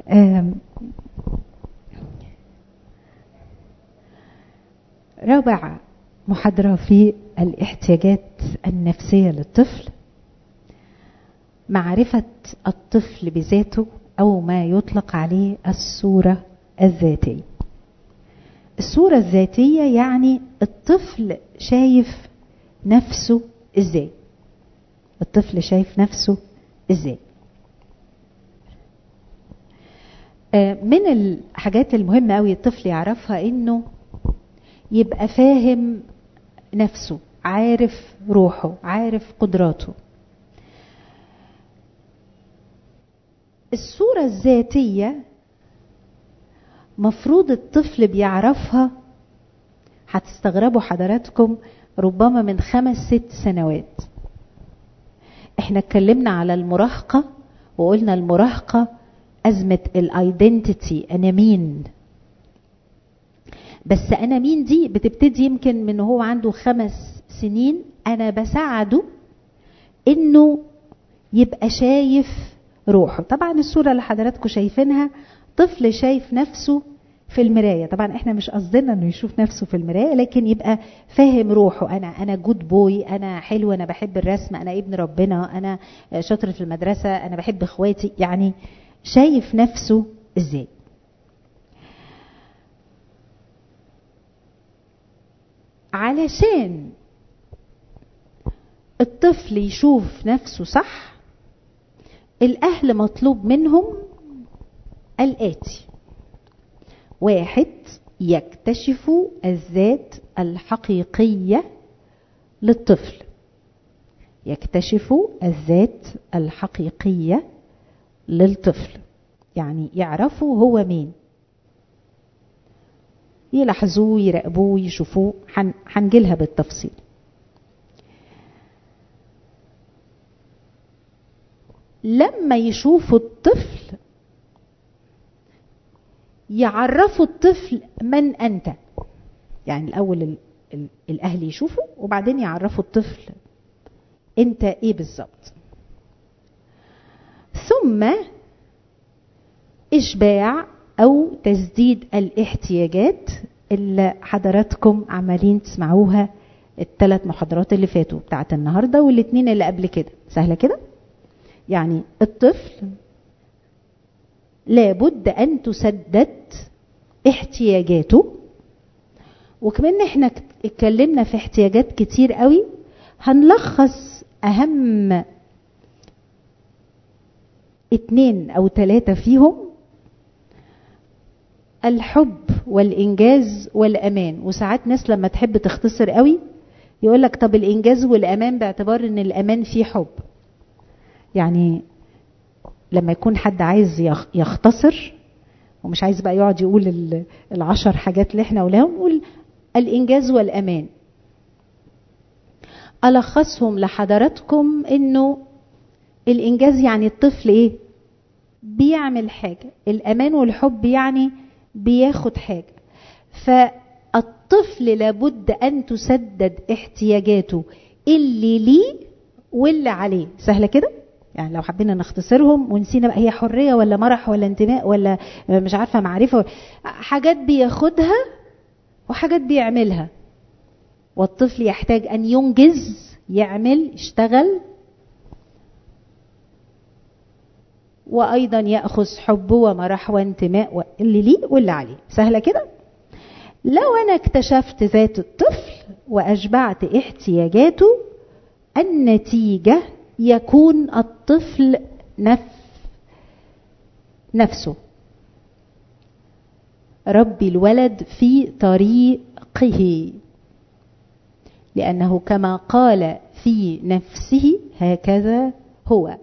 آم، رابع محاضرة في الاحتياجات النفسية للطفل معرفة الطفل بذاته أو ما يطلق عليه الصورة الذاتية الصورة الذاتية يعني الطفل شايف نفسه ازاي الطفل شايف نفسه ازاي آه، من الحاجات المهمة أوي الطفل يعرفها إنه يبقى فاهم نفسه عارف روحه عارف قدراته الصورة الذاتية مفروض الطفل بيعرفها هتستغربوا حضراتكم ربما من خمس ست سنوات احنا اتكلمنا على المراهقة وقلنا المراهقة أزمة الايدنتيتي أنا مين بس أنا مين دي بتبتدي يمكن من هو عنده خمس سنين أنا بساعده إنه يبقى شايف روحه طبعا الصورة اللي حضراتكم شايفينها طفل شايف نفسه في المراية طبعا احنا مش قصدنا انه يشوف نفسه في المراية لكن يبقى فاهم روحه انا انا جود بوي انا حلو انا بحب الرسم انا ابن ربنا انا شاطر في المدرسة انا بحب اخواتي يعني شايف نفسه ازاي علشان الطفل يشوف نفسه صح الاهل مطلوب منهم الاتي واحد يكتشفوا الذات الحقيقيه للطفل يكتشفوا الذات الحقيقيه للطفل يعني يعرفوا هو مين يلاحظوه يراقبوه يشوفوه هنجيلها بالتفصيل لما يشوفوا الطفل يعرفوا الطفل من انت يعني الاول ال ال الاهل يشوفوا وبعدين يعرفوا الطفل انت ايه بالظبط ثم اشباع او تسديد الاحتياجات اللي حضراتكم عمالين تسمعوها الثلاث محاضرات اللي فاتوا بتاعت النهارده والاثنين اللي قبل كده سهله كده يعني الطفل لابد ان تسدد احتياجاته وكمان احنا اتكلمنا في احتياجات كتير قوي هنلخص اهم اتنين او تلاتة فيهم الحب والانجاز والامان وساعات ناس لما تحب تختصر قوي يقول لك طب الانجاز والامان باعتبار ان الامان فيه حب يعني لما يكون حد عايز يختصر ومش عايز بقى يقعد يقول العشر حاجات اللي احنا قولهم يقول الانجاز والامان الخصهم لحضراتكم انه الانجاز يعني الطفل ايه بيعمل حاجه الامان والحب يعني بياخد حاجه فالطفل لابد ان تسدد احتياجاته اللي ليه واللي عليه سهله كده يعني لو حبينا نختصرهم ونسينا بقى هي حريه ولا مرح ولا انتماء ولا مش عارفه معرفه حاجات بياخدها وحاجات بيعملها والطفل يحتاج ان ينجز يعمل يشتغل وايضا ياخذ حبه ومرح وانتماء اللي ليه واللي عليه سهله كده لو انا اكتشفت ذات الطفل واشبعت احتياجاته النتيجه يكون الطفل نف نفسه ربي الولد في طريقه لانه كما قال في نفسه هكذا هو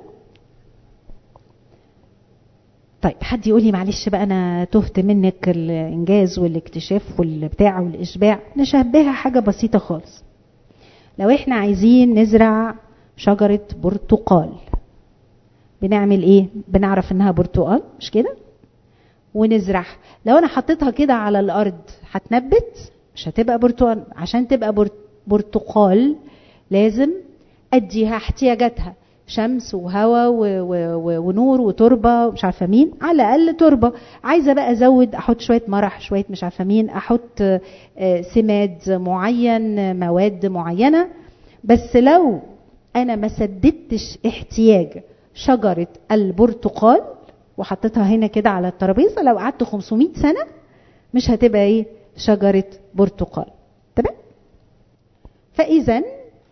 طيب حد يقول لي معلش بقى انا تهت منك الانجاز والاكتشاف والبتاع والاشباع نشبهها حاجه بسيطه خالص لو احنا عايزين نزرع شجره برتقال بنعمل ايه بنعرف انها برتقال مش كده ونزرعها لو انا حطيتها كده على الارض هتنبت مش هتبقى برتقال عشان تبقى برتقال لازم اديها احتياجاتها شمس وهواء ونور وتربه ومش عارفه مين على الاقل تربه عايزه بقى ازود احط شويه مرح شويه مش عارفه مين احط سماد معين مواد معينه بس لو انا ما سددتش احتياج شجره البرتقال وحطيتها هنا كده على الترابيزه لو قعدت 500 سنه مش هتبقى ايه شجره برتقال تمام فاذا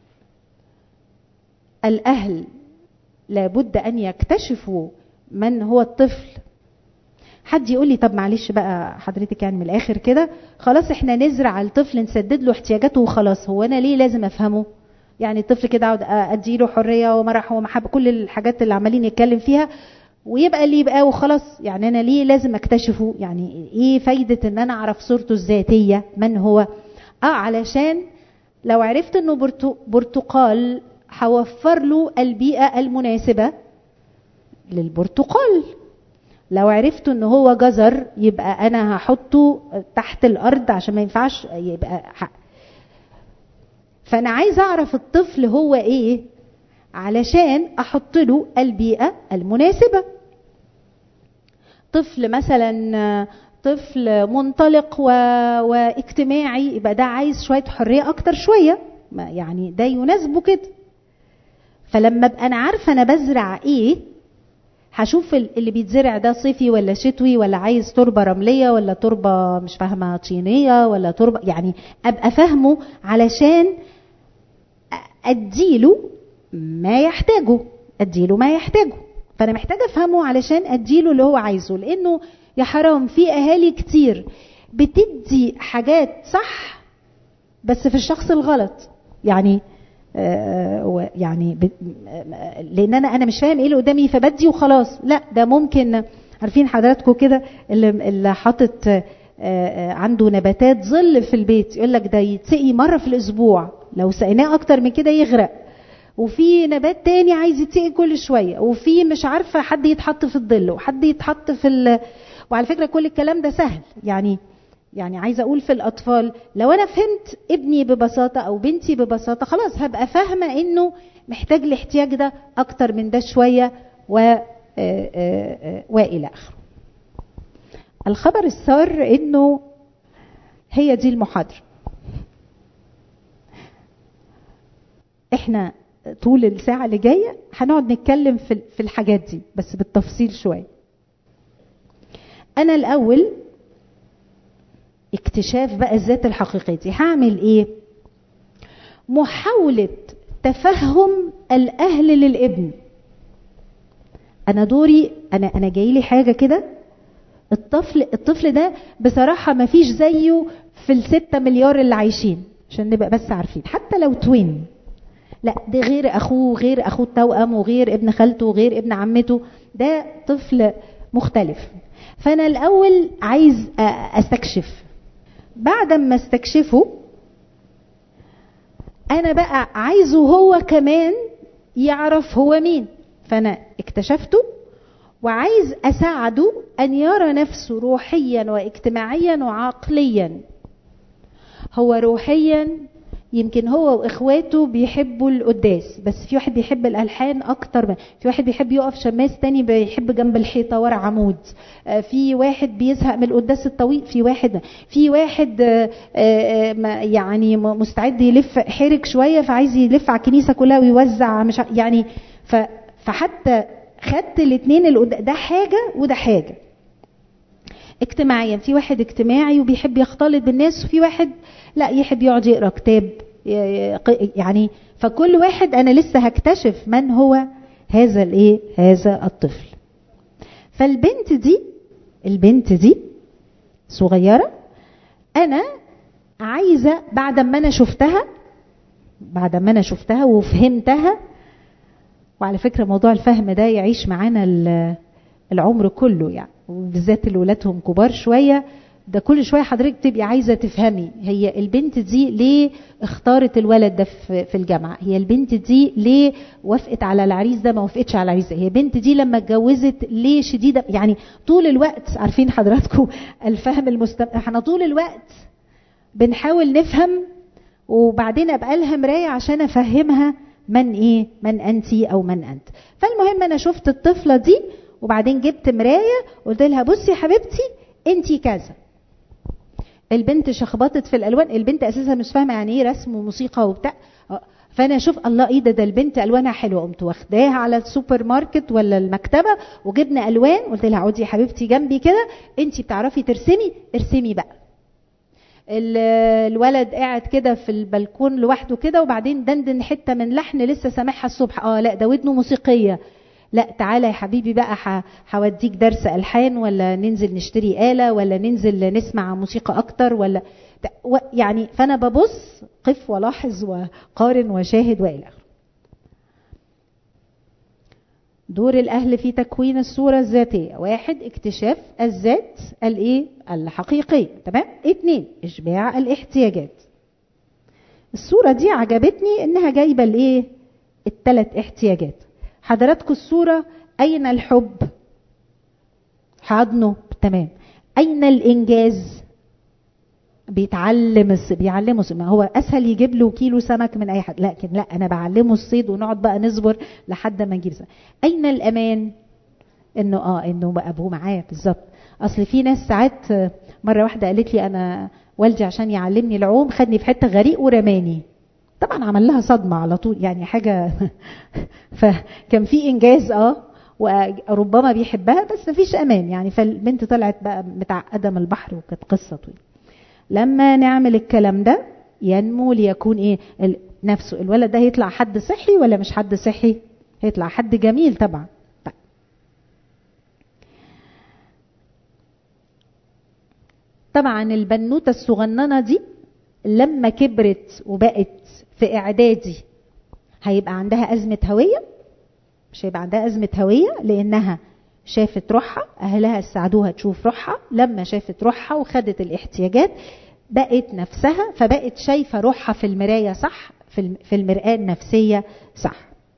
الاهل لابد ان يكتشفوا من هو الطفل حد يقول لي طب معلش بقى حضرتك يعني من الاخر كده خلاص احنا نزرع الطفل نسدد له احتياجاته وخلاص هو انا ليه لازم افهمه يعني الطفل كده اقعد ادي له حريه ومرح ومحبه كل الحاجات اللي عمالين يتكلم فيها ويبقى اللي يبقى وخلاص يعني انا ليه لازم اكتشفه يعني ايه فايده ان انا اعرف صورته الذاتيه من هو اه علشان لو عرفت انه برتقال هوفر له البيئه المناسبه للبرتقال لو عرفت ان هو جزر يبقى انا هحطه تحت الارض عشان ما ينفعش يبقى حق. فانا عايزه اعرف الطفل هو ايه علشان احط له البيئه المناسبه طفل مثلا طفل منطلق و... واجتماعي يبقى ده عايز شويه حريه اكتر شويه يعني ده يناسبه كده فلما ابقى انا عارفه انا بزرع ايه هشوف اللي بيتزرع ده صيفي ولا شتوي ولا عايز تربه رمليه ولا تربه مش فاهمه طينيه ولا تربه يعني ابقى فاهمه علشان اديله ما يحتاجه اديله ما يحتاجه فانا محتاجه افهمه علشان اديله اللي هو عايزه لانه يا حرام في اهالي كتير بتدي حاجات صح بس في الشخص الغلط يعني آه يعني لان انا انا مش فاهم ايه اللي قدامي فبدي وخلاص لا ده ممكن عارفين حضراتكم كده اللي, اللي حاطط آه عنده نباتات ظل في البيت يقول لك ده يتسقي مره في الاسبوع لو سقيناه اكتر من كده يغرق وفي نبات تاني عايز يتسقي كل شويه وفي مش عارفه حد يتحط في الظل وحد يتحط في ال... وعلى فكره كل الكلام ده سهل يعني يعني عايزه اقول في الاطفال لو انا فهمت ابني ببساطه او بنتي ببساطه خلاص هبقى فاهمه انه محتاج الاحتياج ده اكتر من ده شويه و والى اخره الخبر السار انه هي دي المحاضره احنا طول الساعه اللي جايه هنقعد نتكلم في في الحاجات دي بس بالتفصيل شويه انا الاول اكتشاف بقى الذات الحقيقيه دي هعمل ايه محاوله تفهم الاهل للابن انا دوري انا انا جاي لي حاجه كده الطفل الطفل ده بصراحه ما فيش زيه في الستة مليار اللي عايشين عشان نبقى بس عارفين حتى لو توين لا ده غير اخوه غير اخوه التوأم وغير ابن خالته وغير ابن عمته ده طفل مختلف فانا الاول عايز استكشف بعد ما استكشفه انا بقى عايزه هو كمان يعرف هو مين فانا اكتشفته وعايز اساعده ان يرى نفسه روحيا واجتماعيا وعقليا هو روحيا يمكن هو واخواته بيحبوا القداس بس في واحد بيحب الالحان اكتر من في واحد بيحب يقف شماس تاني بيحب جنب الحيطه ورا عمود في واحد بيزهق من القداس الطويل في واحد في واحد يعني مستعد يلف حرك شويه فعايز يلف على الكنيسه كلها ويوزع مش يعني فحتى خدت الاثنين ده حاجه وده حاجه اجتماعيا في واحد اجتماعي وبيحب يختلط بالناس وفي واحد لا يحب يقعد يقرا كتاب يعني فكل واحد انا لسه هكتشف من هو هذا الايه هذا الطفل فالبنت دي البنت دي صغيره انا عايزه بعد ما انا شفتها بعد ما انا شفتها وفهمتها وعلى فكره موضوع الفهم ده يعيش معانا العمر كله يعني وبالذات اللي ولادهم كبار شويه ده كل شويه حضرتك تبقي عايزه تفهمي هي البنت دي ليه اختارت الولد ده في الجامعه هي البنت دي ليه وافقت على العريس ده ما وافقتش على العريس ده هي البنت دي لما اتجوزت ليه شديده يعني طول الوقت عارفين حضراتكم الفهم المستمر احنا طول الوقت بنحاول نفهم وبعدين ابقى لها مرايه عشان افهمها من ايه من انت او من انت فالمهم انا شفت الطفله دي وبعدين جبت مرايه قلت لها بصي يا حبيبتي انت كذا البنت شخبطت في الالوان البنت اساسا مش فاهمه يعني ايه رسم وموسيقى وبتاع فانا اشوف الله ايه ده ده البنت الوانها حلوه قمت واخداها على السوبر ماركت ولا المكتبه وجبنا الوان قلت لها عودي يا حبيبتي جنبي كده انت بتعرفي ترسمي ارسمي بقى الولد قاعد كده في البلكون لوحده كده وبعدين دندن حته من لحن لسه سامعها الصبح اه لا ده ودنه موسيقيه لا تعالى يا حبيبي بقى هوديك درس الحان ولا ننزل نشتري اله ولا ننزل نسمع موسيقى اكتر ولا يعني فانا ببص قف ولاحظ وقارن وشاهد والى اخره دور الاهل في تكوين الصوره الذاتيه واحد اكتشاف الذات الايه الحقيقيه تمام اتنين اشباع الاحتياجات الصوره دي عجبتني انها جايبه الايه الثلاث احتياجات حضراتكم الصوره اين الحب حاضنه تمام اين الانجاز بيتعلم الصيد بيعلمه ما هو اسهل يجيب له كيلو سمك من اي حد لكن لا انا بعلمه الصيد ونقعد بقى نصبر لحد ما نجيب سمك اين الامان انه اه انه بقى ابوه معاه بالظبط اصل في ناس ساعات مره واحده قالت لي انا والدي عشان يعلمني العوم خدني في حته غريق ورماني طبعا عمل لها صدمه على طول يعني حاجه فكان في انجاز اه وربما بيحبها بس مفيش امان يعني فالبنت طلعت بقى متعقده من البحر وكانت قصه طويله لما نعمل الكلام ده ينمو ليكون ايه نفسه الولد ده هيطلع حد صحي ولا مش حد صحي هيطلع حد جميل طبعا طيب. طبعا البنوتة الصغننة دي لما كبرت وبقت في اعدادي هيبقى عندها أزمة هوية مش هيبقى عندها أزمة هوية لأنها شافت روحها اهلها ساعدوها تشوف روحها لما شافت روحها وخدت الاحتياجات بقت نفسها فبقت شايفه روحها في المرايه صح في المرآة النفسيه صح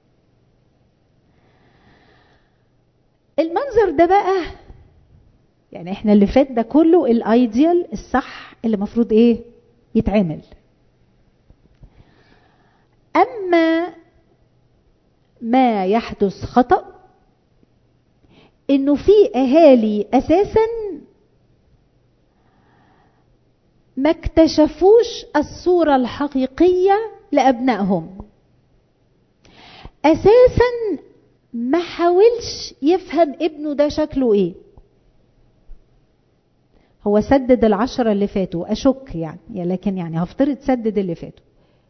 المنظر ده بقى يعني احنا اللي فات ده كله الايديال الصح اللي المفروض ايه يتعمل اما ما يحدث خطأ انه في اهالي اساسا ما اكتشفوش الصورة الحقيقية لأبنائهم أساسا ما حاولش يفهم ابنه ده شكله ايه هو سدد العشرة اللي فاتوا أشك يعني لكن يعني هفترض سدد اللي فاتوا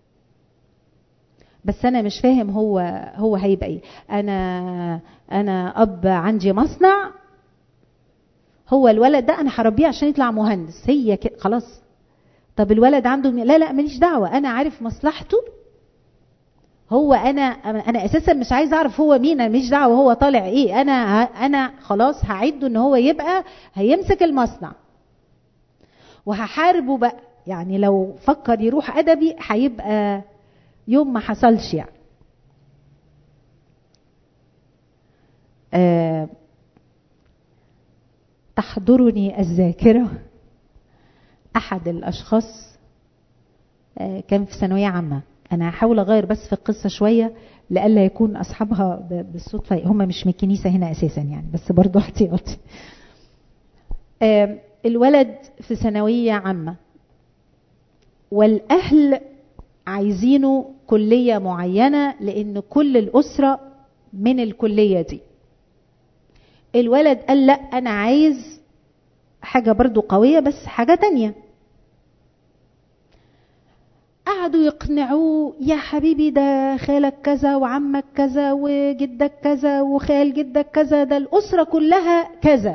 بس انا مش فاهم هو هو هيبقى ايه انا انا اب عندي مصنع هو الولد ده انا هربيه عشان يطلع مهندس هي كده خلاص طب الولد عنده لا لا ماليش دعوه انا عارف مصلحته هو انا انا اساسا مش عايز اعرف هو مين انا ماليش دعوه هو طالع ايه انا انا خلاص هعده ان هو يبقى هيمسك المصنع وهحاربه بقى يعني لو فكر يروح ادبي هيبقى يوم ما حصلش يعني أه تحضرني الذاكرة أحد الأشخاص أه كان في ثانوية عامة أنا هحاول أغير بس في القصة شوية لئلا يكون أصحابها بالصدفة هم مش من الكنيسة هنا أساسا يعني بس برضو احتياطي أه الولد في ثانوية عامة والأهل عايزينه كلية معينة لأن كل الأسرة من الكلية دي الولد قال لا أنا عايز حاجة برضو قوية بس حاجة تانية قعدوا يقنعوه يا حبيبي ده خالك كذا وعمك كذا وجدك كذا وخال جدك كذا ده الأسرة كلها كذا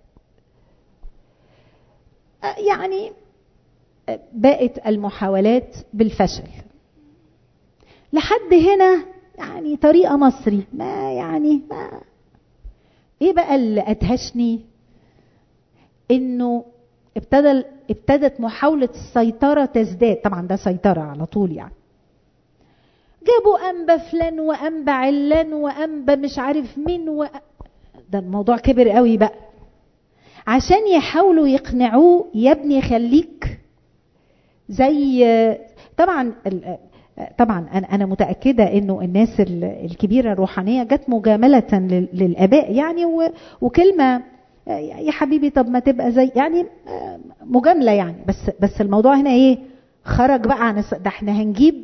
يعني باءت المحاولات بالفشل لحد هنا يعني طريقة مصري ما يعني ما ايه بقى اللي ادهشني انه ابتدى ابتدت محاولة السيطرة تزداد طبعا ده سيطرة على طول يعني جابوا أنبا فلان وأنبا علان وأنبا مش عارف مين و... ده الموضوع كبر قوي بقى عشان يحاولوا يقنعوه يا ابني خليك زي طبعا طبعا انا انا متاكده انه الناس الكبيره الروحانيه جت مجامله للاباء يعني وكلمه يا حبيبي طب ما تبقى زي يعني مجامله يعني بس بس الموضوع هنا ايه خرج بقى عن ده احنا هنجيب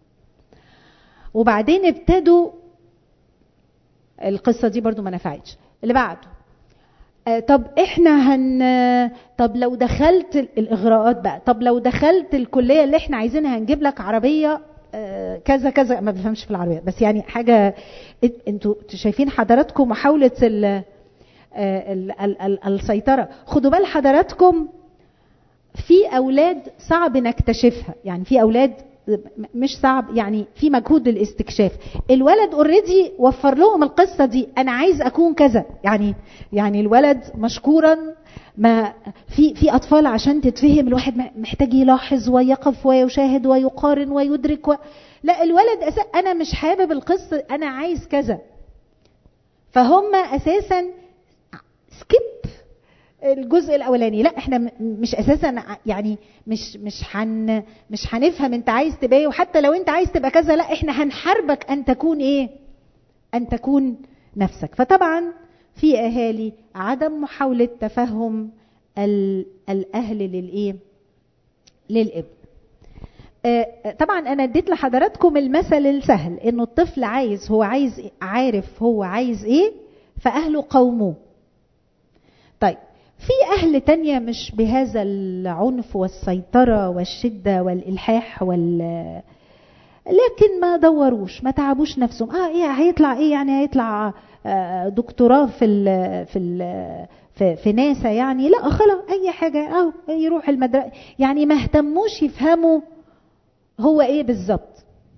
وبعدين ابتدوا القصه دي برضو ما نفعتش اللي بعده طب احنا هن طب لو دخلت الاغراءات بقى طب لو دخلت الكليه اللي احنا عايزينها هنجيب لك عربيه كذا كذا ما بفهمش في العربيات بس يعني حاجه انتوا شايفين حضراتكم محاوله ال ال ال السيطره خدوا بال حضراتكم في اولاد صعب نكتشفها يعني في اولاد مش صعب يعني في مجهود للاستكشاف الولد اوريدي وفر لهم القصه دي انا عايز اكون كذا يعني يعني الولد مشكورا ما في في اطفال عشان تتفهم الواحد محتاج يلاحظ ويقف ويشاهد ويقارن ويدرك و... لا الولد أس... انا مش حابب القصه انا عايز كذا فهم اساسا سكيب الجزء الاولاني لا احنا مش اساسا يعني مش مش حن مش هنفهم انت عايز تبقى ايه وحتى لو انت عايز تبقى كذا لا احنا هنحاربك ان تكون ايه ان تكون نفسك فطبعا في اهالي عدم محاوله تفهم الاهل للايه للابن طبعا انا اديت لحضراتكم المثل السهل انه الطفل عايز هو عايز عارف هو عايز ايه فاهله قوموه طيب في أهل تانية مش بهذا العنف والسيطرة والشدة والإلحاح وال لكن ما دوروش ما تعبوش نفسهم اه ايه هيطلع ايه يعني هيطلع آه دكتوراه في ال في ال في, في ناسا يعني لا خلاص اي حاجه اهو يروح المدرسه يعني ما اهتموش يفهموا هو ايه بالظبط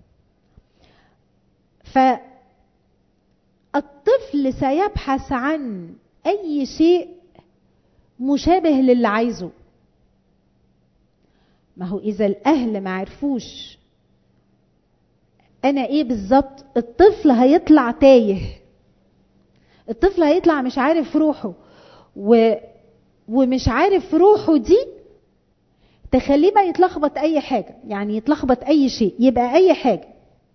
فالطفل سيبحث عن اي شيء مشابه للي عايزه ما هو اذا الاهل ما عرفوش انا ايه بالظبط الطفل هيطلع تايه الطفل هيطلع مش عارف روحه و... ومش عارف روحه دي تخليه بقى يتلخبط اي حاجه يعني يتلخبط اي شيء يبقى اي حاجه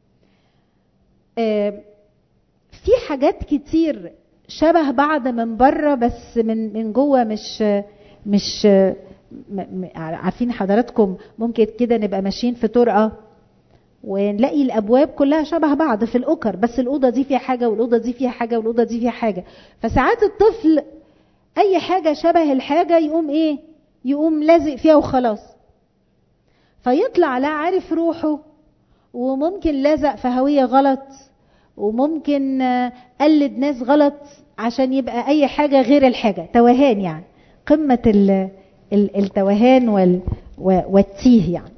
آه في حاجات كتير شبه بعض من بره بس من من جوه مش مش عارفين حضراتكم ممكن كده نبقى ماشيين في طرقه ونلاقي الابواب كلها شبه بعض في الاوكر بس الاوضه دي فيها حاجه والاوضه دي فيها حاجه والاوضه دي فيها حاجه فساعات الطفل اي حاجه شبه الحاجه يقوم ايه يقوم لازق فيها وخلاص فيطلع لا عارف روحه وممكن لازق في هويه غلط وممكن قلد ناس غلط عشان يبقى اي حاجه غير الحاجه توهان يعني قمه التوهان والتيه يعني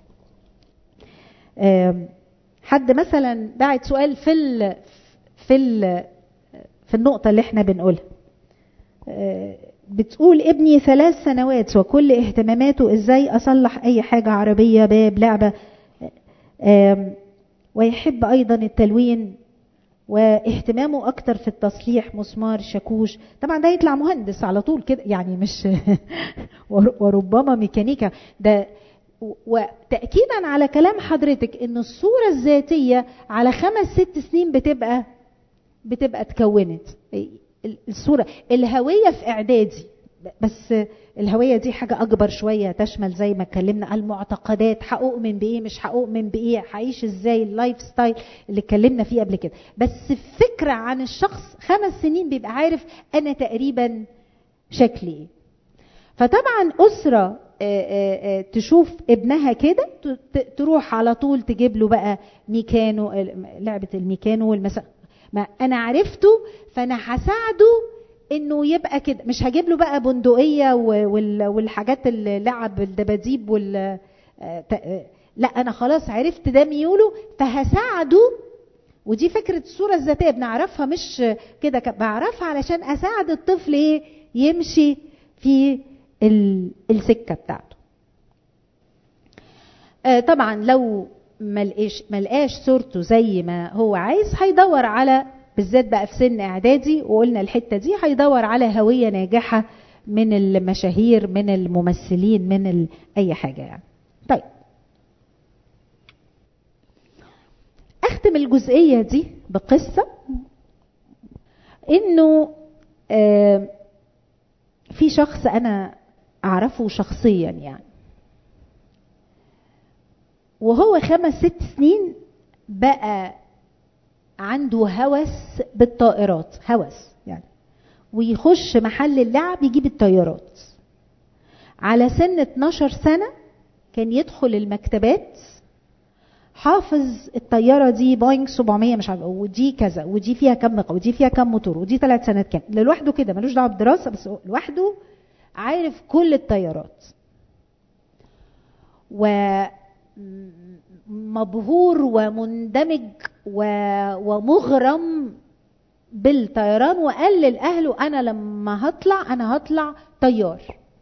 حد مثلا بعت سؤال في ال في ال في النقطه اللي احنا بنقولها بتقول ابني ثلاث سنوات وكل اهتماماته ازاي اصلح اي حاجه عربيه باب لعبه ويحب ايضا التلوين واهتمامه اكتر في التصليح مسمار شاكوش طبعا ده يطلع مهندس على طول كده يعني مش وربما ميكانيكا ده وتاكيدا على كلام حضرتك ان الصوره الذاتيه على خمس ست سنين بتبقى بتبقى اتكونت الصوره الهويه في اعدادي بس الهوية دي حاجة أكبر شوية تشمل زي ما اتكلمنا المعتقدات هأؤمن بإيه مش هأؤمن بإيه هعيش إزاي اللايف ستايل اللي اتكلمنا فيه قبل كده بس فكرة عن الشخص خمس سنين بيبقى عارف أنا تقريبا شكلي إيه فطبعا أسرة تشوف ابنها كده تروح على طول تجيب له بقى ميكانو لعبة الميكانو والمس ما أنا عرفته فأنا هساعده انه يبقى كده مش هجيب له بقى بندقيه والحاجات اللي لعب الدباديب وال لا انا خلاص عرفت ده ميوله فهساعده ودي فكره الصوره الذاتيه بنعرفها مش كده بعرفها علشان اساعد الطفل ايه يمشي في السكه بتاعته طبعا لو ملقاش ملقاش صورته زي ما هو عايز هيدور على بالذات بقى في سن اعدادي وقلنا الحته دي هيدور على هويه ناجحه من المشاهير من الممثلين من ال... اي حاجه يعني طيب اختم الجزئيه دي بقصه انه آه في شخص انا اعرفه شخصيا يعني وهو خمس ست سنين بقى عنده هوس بالطائرات هوس يعني ويخش محل اللعب يجيب الطيارات على سن 12 سنة كان يدخل المكتبات حافظ الطيارة دي بوينج 700 مش عارفة ودي كذا ودي فيها كم نقطة ودي فيها كم موتور ودي ثلاث سنوات كام لوحده كده ملوش دعوة بالدراسة بس لوحده عارف كل الطيارات ومبهور ومندمج و... ومغرم بالطيران وقال لأهله أنا لما هطلع أنا هطلع طيار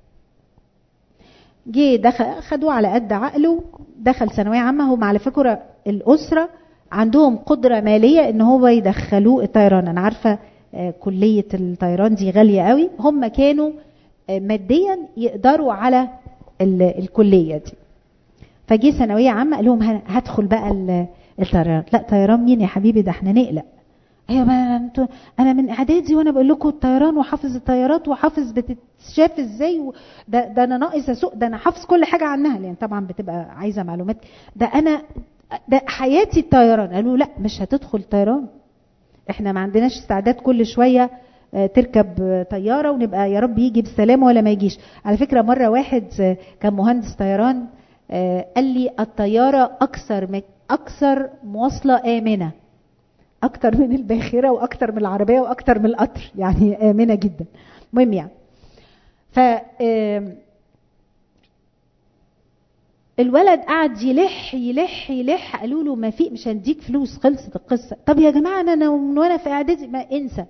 جه دخل خدوه على قد عقله دخل ثانوية عامة هم على فكرة الأسرة عندهم قدرة مالية إن هو يدخلوه الطيران أنا عارفة كلية الطيران دي غالية قوي هم كانوا ماديا يقدروا على الكلية دي فجه ثانوية عامة قال لهم هدخل بقى الطيران لا طيران مين يا حبيبي ده احنا نقلق ايوه ما انتوا انا من اعدادي وانا بقول لكم الطيران وحافظ الطيارات وحافظ بتتشاف ازاي و... ده, ده انا ناقص اسوق ده انا حافظ كل حاجه عنها لان طبعا بتبقى عايزه معلومات ده انا ده حياتي الطيران قالوا لا مش هتدخل طيران احنا ما عندناش استعداد كل شويه تركب طياره ونبقى يا رب يجي بالسلامه ولا ما يجيش على فكره مره واحد كان مهندس طيران قال لي الطياره اكثر اكثر مواصله امنه اكتر من الباخره واكتر من العربيه واكتر من القطر يعني امنه جدا المهم يعني ف الولد قعد يلح يلح يلح قالوا له ما في مش هنديك فلوس خلصت القصه طب يا جماعه انا من وانا في اعدادي ما انسى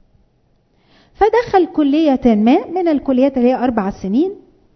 فدخل كليه ما من الكليات اللي هي اربع سنين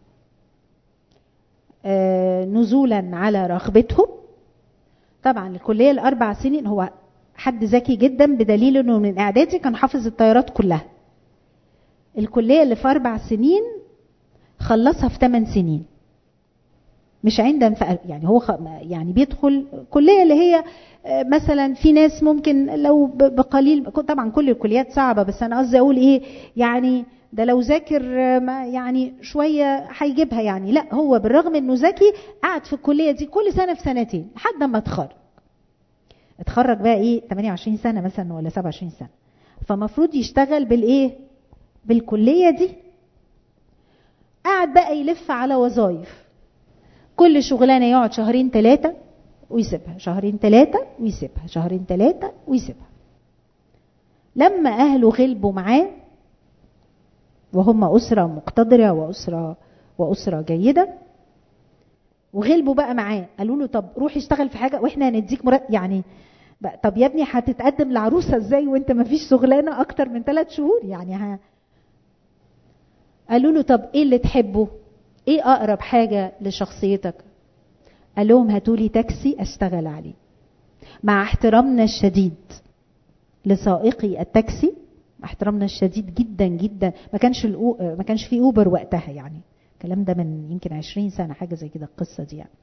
نزولا على رغبتهم طبعا الكليه الاربع سنين هو حد ذكي جدا بدليل انه من اعدادي كان حافظ الطيارات كلها الكليه اللي في اربع سنين خلصها في ثمان سنين مش عند يعني هو يعني بيدخل كليه اللي هي مثلا في ناس ممكن لو بقليل طبعا كل الكليات صعبه بس انا قصدي اقول ايه يعني ده لو ذاكر يعني شويه هيجيبها يعني لا هو بالرغم انه ذكي قعد في الكليه دي كل سنه في سنتين لحد ما اتخرج اتخرج بقى ايه 28 سنه مثلا ولا 27 سنه فمفروض يشتغل بالايه بالكليه دي قعد بقى يلف على وظائف كل شغلانه يقعد شهرين ثلاثه ويسيبها شهرين ثلاثه ويسيبها شهرين ثلاثه ويسيبها لما اهله غلبوا معاه وهم اسره مقتدره واسره واسره جيده وغلبوا بقى معاه قالوا له طب روح اشتغل في حاجه واحنا هنديك مرتب يعني طب يا ابني هتتقدم لعروسه ازاي وانت ما فيش شغلانه اكتر من ثلاث شهور يعني ها قالوا له طب ايه اللي تحبه ايه اقرب حاجه لشخصيتك قال لهم هاتوا لي تاكسي اشتغل عليه مع احترامنا الشديد لسائقي التاكسي مع احترامنا الشديد جدا جدا ما كانش الأو... ما كانش في اوبر وقتها يعني الكلام ده من يمكن 20 سنه حاجه زي كده القصه دي يعني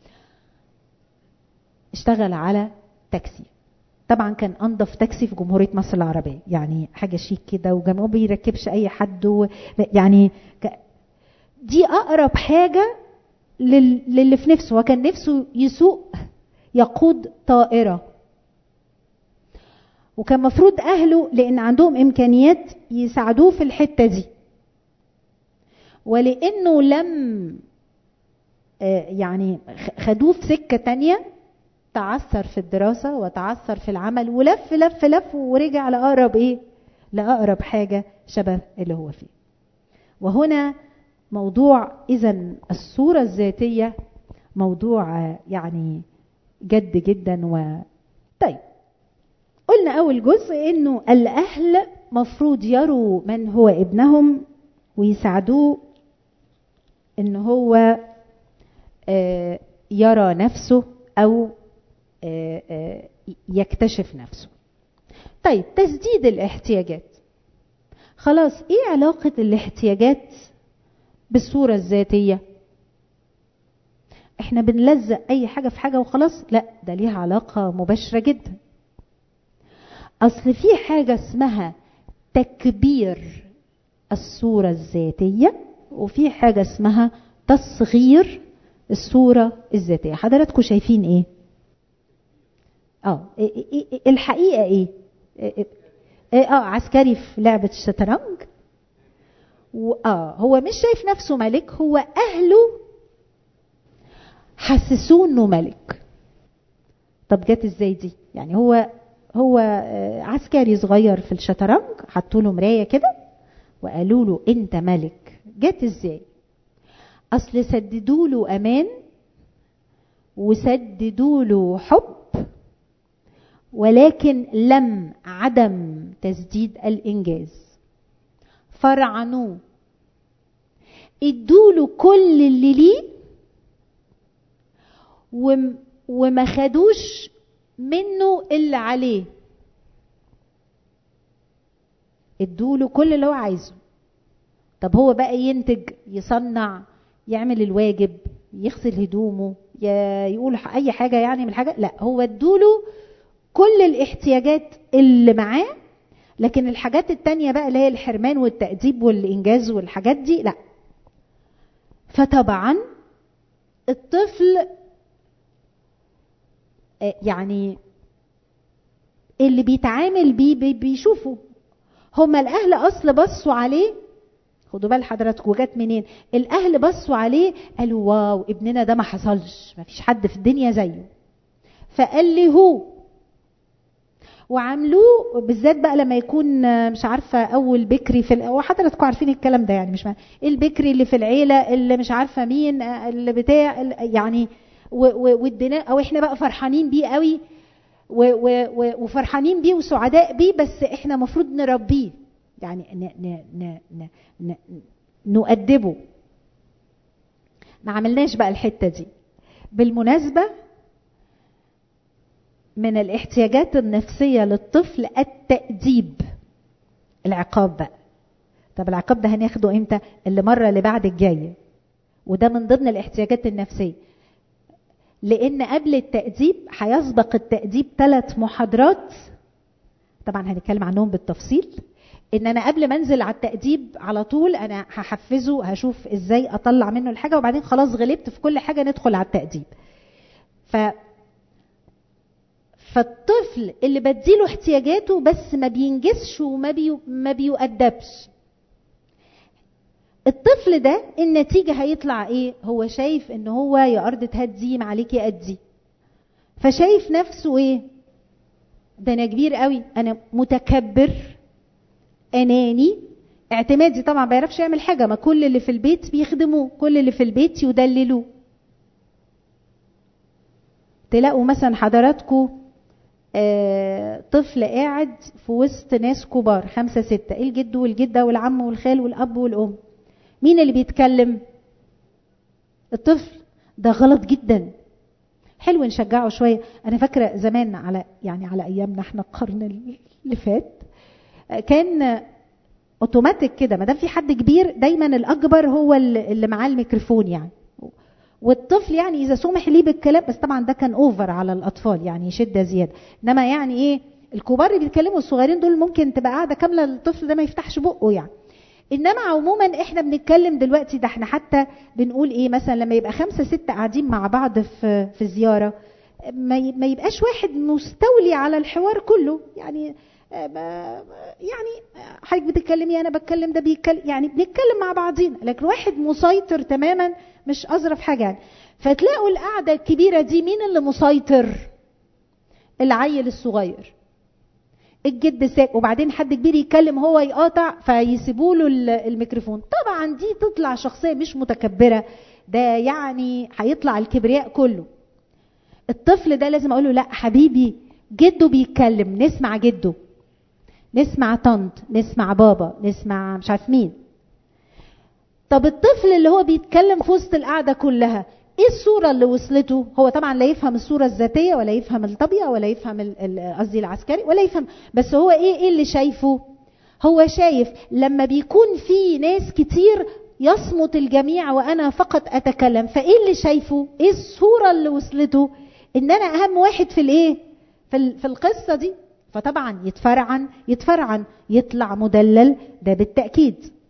اشتغل على تاكسي طبعا كان انضف تاكسي في جمهوريه مصر العربيه يعني حاجه شيك كده وما بيركبش اي حد و... يعني ك... دي اقرب حاجه لل... للي في نفسه هو كان نفسه يسوق يقود طائره وكان مفروض اهله لان عندهم امكانيات يساعدوه في الحته دي ولانه لم يعني خدوه في سكه تانية تعثر في الدراسة وتعثر في العمل ولف لف لف ورجع لأقرب إيه؟ لأقرب حاجة شبه اللي هو فيه. وهنا موضوع إذا الصورة الذاتية موضوع يعني جد جدا و طيب قلنا أول جزء إنه الأهل مفروض يروا من هو ابنهم ويساعدوه إن هو يرى نفسه أو يكتشف نفسه طيب تسديد الاحتياجات خلاص ايه علاقة الاحتياجات بالصورة الذاتية احنا بنلزق اي حاجة في حاجة وخلاص لا ده ليها علاقة مباشرة جدا اصل في حاجه اسمها تكبير الصوره الذاتيه وفي حاجه اسمها تصغير الصوره الذاتيه حضراتكم شايفين ايه اه الحقيقه ايه اه عسكري في لعبه الشطرنج واه هو مش شايف نفسه ملك هو اهله حسسوه انه ملك طب جت ازاي دي يعني هو هو عسكري صغير في الشطرنج حطوا له مرايه كده وقالوا له انت ملك جت ازاي اصل سددوا له امان وسددوا له حب ولكن لم عدم تسديد الانجاز فرعنوه ادوله كل اللي ليه وما خدوش منه اللي عليه ادوله كل اللي هو عايزه طب هو بقى ينتج يصنع يعمل الواجب يغسل هدومه يقول اي حاجه يعني من الحاجه لا هو ادوله كل الاحتياجات اللي معاه لكن الحاجات التانية بقى اللي هي الحرمان والتأديب والإنجاز والحاجات دي لا فطبعا الطفل يعني اللي بيتعامل بيه بيشوفوا هما الأهل أصل بصوا عليه خدوا بال حضراتكم جت منين الأهل بصوا عليه قالوا واو ابننا ده ما حصلش ما فيش حد في الدنيا زيه فقال لي هو وعملوه بالذات بقى لما يكون مش عارفه اول بكري في وحضراتكم عارفين الكلام ده يعني مش معنى. البكري اللي في العيله اللي مش عارفه مين اللي بتاع يعني واديناه او احنا بقى فرحانين بيه قوي وفرحانين بيه وسعداء بيه بس احنا المفروض نربيه يعني ن ن ن ن ن نؤدبه ما عملناش بقى الحته دي بالمناسبه من الاحتياجات النفسية للطفل التأديب العقاب بقى طب العقاب ده هناخده امتى اللي مرة اللي بعد الجاية وده من ضمن الاحتياجات النفسية لان قبل التأديب هيسبق التأديب ثلاث محاضرات طبعا هنتكلم عنهم بالتفصيل ان انا قبل ما انزل على التأديب على طول انا هحفزه هشوف ازاي اطلع منه الحاجة وبعدين خلاص غلبت في كل حاجة ندخل على التأديب ف فالطفل اللي بديله احتياجاته بس ما بينجزش وما بي ما بيؤدبش الطفل ده النتيجة هيطلع ايه هو شايف ان هو يا ارض تهدي ما عليك يا ادي فشايف نفسه ايه ده انا كبير قوي انا متكبر اناني اعتمادي طبعا ما بيعرفش يعمل حاجة ما كل اللي في البيت بيخدموه كل اللي في البيت يدللوه تلاقوا مثلا حضراتكم آه طفل قاعد في وسط ناس كبار خمسة ستة الجد والجدة والعم والخال والأب والأم مين اللي بيتكلم الطفل ده غلط جدا حلو نشجعه شوية أنا فاكرة زمان على يعني على أيامنا احنا القرن اللي فات كان اوتوماتيك كده ما دام في حد كبير دايما الاكبر هو اللي معاه الميكروفون يعني والطفل يعني اذا سمح ليه بالكلام بس طبعا ده كان اوفر على الاطفال يعني شده زياده انما يعني ايه الكبار اللي بيتكلموا الصغيرين دول ممكن تبقى قاعده كامله الطفل ده ما يفتحش بقه يعني انما عموما احنا بنتكلم دلوقتي ده احنا حتى بنقول ايه مثلا لما يبقى خمسه سته قاعدين مع بعض في في زياره ما يبقاش واحد مستولي على الحوار كله يعني يعني حضرتك بتتكلمي انا بتكلم ده بيتكلم يعني بنتكلم مع بعضينا لكن واحد مسيطر تماما مش اظرف حاجه يعني فتلاقوا القعده الكبيره دي مين اللي مسيطر العيل الصغير الجد ساك وبعدين حد كبير يتكلم هو يقاطع فيسيبوا له الميكروفون طبعا دي تطلع شخصيه مش متكبره ده يعني هيطلع الكبرياء كله الطفل ده لازم اقول له لا حبيبي جده بيتكلم نسمع جده نسمع طنط نسمع بابا نسمع مش عارف مين طب الطفل اللي هو بيتكلم في وسط القعده كلها ايه الصوره اللي وصلته هو طبعا لا يفهم الصوره الذاتيه ولا يفهم الطبيعه ولا يفهم قصدي العسكري ولا يفهم بس هو ايه ايه اللي شايفه هو شايف لما بيكون في ناس كتير يصمت الجميع وانا فقط اتكلم فايه اللي شايفه ايه الصوره اللي وصلته ان انا اهم واحد في الايه في, في القصه دي فطبعا يتفرعن يتفرعن يطلع مدلل ده بالتاكيد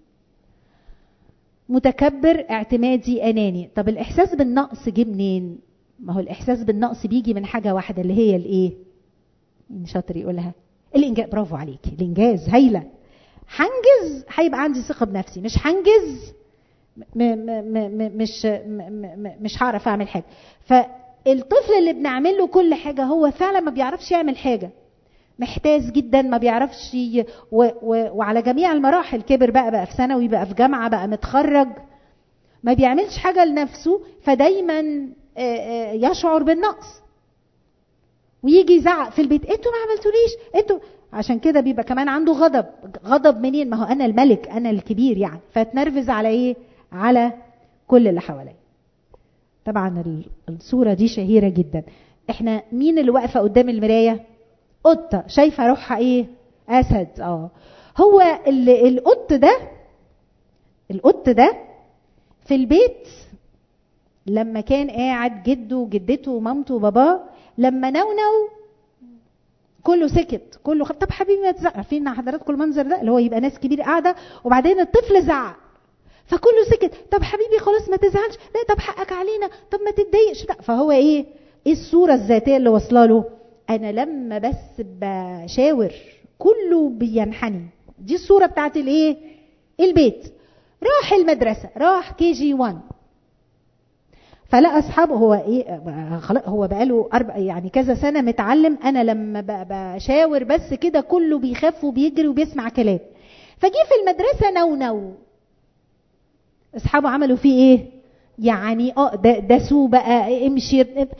متكبر اعتمادي اناني طب الاحساس بالنقص جه منين ما هو الاحساس بالنقص بيجي من حاجه واحده اللي هي الايه مين شاطر يقولها الانجاز برافو عليكي الانجاز هايله هنجز هيبقى عندي ثقه بنفسي مش هنجز م م م مش م مش هعرف اعمل حاجه فالطفل اللي بنعمل له كل حاجه هو فعلا ما بيعرفش يعمل حاجه محتاج جدا ما بيعرفش ي... و... و... وعلى جميع المراحل كبر بقى بقى في ثانوي بقى في جامعه بقى متخرج ما بيعملش حاجه لنفسه فدايما يشعر بالنقص ويجي يزعق في البيت انتوا ما عملتوليش انتوا عشان كده بيبقى كمان عنده غضب غضب منين ما هو انا الملك انا الكبير يعني فتنرفز على ايه على كل اللي حواليا طبعا الصوره دي شهيره جدا احنا مين اللي واقفه قدام المرايه قطه شايفه روحها ايه اسد اه هو القط ده القط ده في البيت لما كان قاعد جده وجدته ومامته وباباه لما نونو كله سكت كله خ... طب حبيبي ما تزعق عارفين حضراتكم المنظر ده اللي هو يبقى ناس كبير قاعده وبعدين الطفل زعق فكله سكت طب حبيبي خلاص ما تزعلش لا طب حقك علينا طب ما تتضايقش لا فهو ايه ايه الصوره الذاتيه اللي واصله له انا لما بس بشاور كله بينحني دي الصوره بتاعت الايه البيت راح المدرسه راح كي جي 1 فلقى اصحابه هو ايه خلاص هو بقاله اربع يعني كذا سنه متعلم انا لما بشاور بس كده كله بيخاف وبيجري وبيسمع كلام فجي في المدرسه نونو اصحابه عملوا فيه ايه يعني اه ده دسوه بقى امشي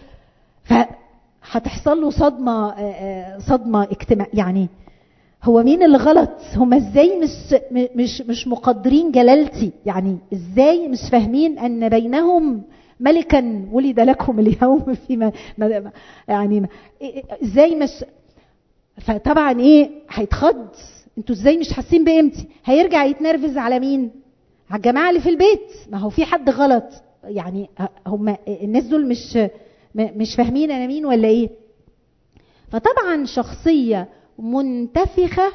فهتحصل له صدمه صدمه اجتماع يعني هو مين اللي غلط هم ازاي مش مش مش مقدرين جلالتي يعني ازاي مش فاهمين ان بينهم ملكا ولد لكم اليوم في ما يعني ازاي مش فطبعا ايه هيتخض انتوا ازاي مش حاسين بقيمتي هيرجع يتنرفز على مين على الجماعه اللي في البيت ما هو في حد غلط يعني هم الناس دول مش مش فاهمين انا مين ولا ايه فطبعا شخصيه منتفخه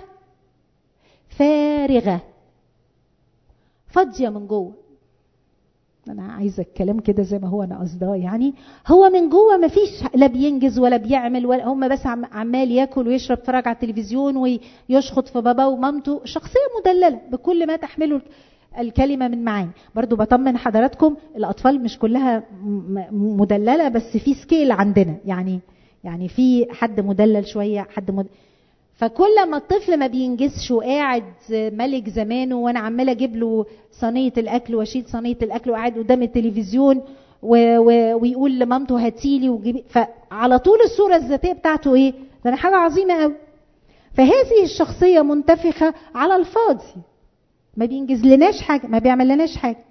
فارغه فاضيه من جوه انا عايزه الكلام كده زي ما هو انا قصداه يعني هو من جوه ما فيش لا بينجز ولا بيعمل ولا هم بس عمال ياكل ويشرب يتفرج على التلفزيون ويشخط في باباه ومامته شخصيه مدلله بكل ما تحمله الكلمه من معاني برضو بطمن حضراتكم الاطفال مش كلها مدلله بس في سكيل عندنا يعني يعني في حد مدلل شويه حد مد... فكل ما الطفل ما بينجزش وقاعد ملك زمانه وانا عماله اجيب له صينيه الاكل واشيل صينيه الاكل وقاعد قدام التلفزيون و... و... ويقول لمامته هاتيلي وجيبي فعلى طول الصوره الذاتيه بتاعته ايه؟ ده انا حاجه عظيمه قوي فهذه الشخصيه منتفخه على الفاضي ما بينجز لناش حاجه ما بيعمل لناش حاجه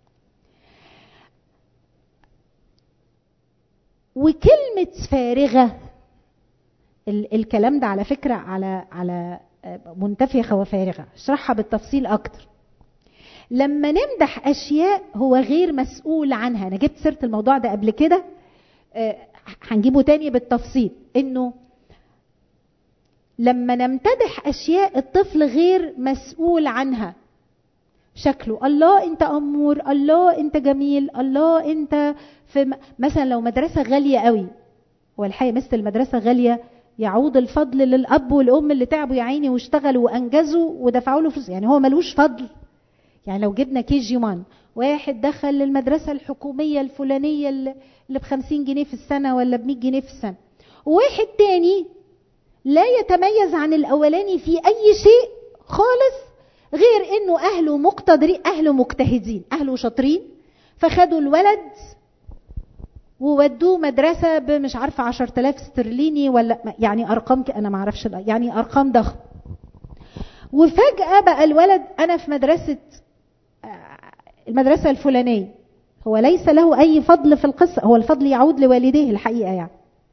وكلمه فارغه الكلام ده على فكرة على على منتفخة وفارغة اشرحها بالتفصيل أكتر لما نمدح أشياء هو غير مسؤول عنها أنا جبت سيرة الموضوع ده قبل كده هنجيبه تاني بالتفصيل إنه لما نمتدح أشياء الطفل غير مسؤول عنها شكله الله انت امور الله انت جميل الله انت في مثلا لو مدرسه غاليه قوي والحقيقه مثل المدرسه غاليه يعود الفضل للاب والام اللي تعبوا يا عيني واشتغلوا وانجزوا ودفعوا له فلوس يعني هو ملوش فضل يعني لو جبنا كي جي 1 واحد دخل المدرسه الحكوميه الفلانيه اللي ب 50 جنيه في السنه ولا ب 100 جنيه في السنه وواحد تاني لا يتميز عن الاولاني في اي شيء خالص غير انه اهله مقتدرين اهله مجتهدين اهله شاطرين فخدوا الولد وودوه مدرسه بمش عارفه 10000 استرليني ولا يعني ارقام انا ما اعرفش يعني ارقام ضخمه وفجاه بقى الولد انا في مدرسه المدرسه الفلانيه هو ليس له اي فضل في القصه هو الفضل يعود لوالديه الحقيقه يعني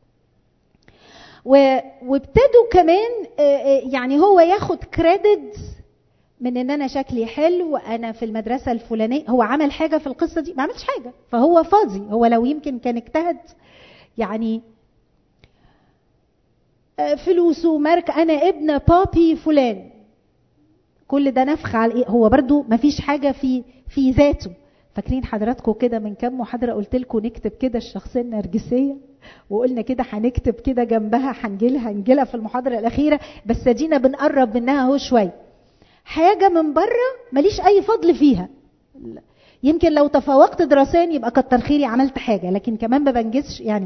وابتدوا كمان يعني هو ياخد كريدت من ان انا شكلي حلو وانا في المدرسه الفلانيه هو عمل حاجه في القصه دي ما عملش حاجه فهو فاضي هو لو يمكن كان اجتهد يعني فلوس ومارك انا ابن بابي فلان كل ده نفخ على ايه هو برضو مفيش حاجه في في ذاته فاكرين حضراتكم كده من كام محاضره قلت لكم نكتب كده الشخصيه النرجسيه وقلنا كده هنكتب كده جنبها هنجيلها هنجيلها في المحاضره الاخيره بس ادينا بنقرب منها اهو شويه حاجه من بره ماليش اي فضل فيها يمكن لو تفوقت دراسيا يبقى كتر خيري عملت حاجه لكن كمان ما بنجزش يعني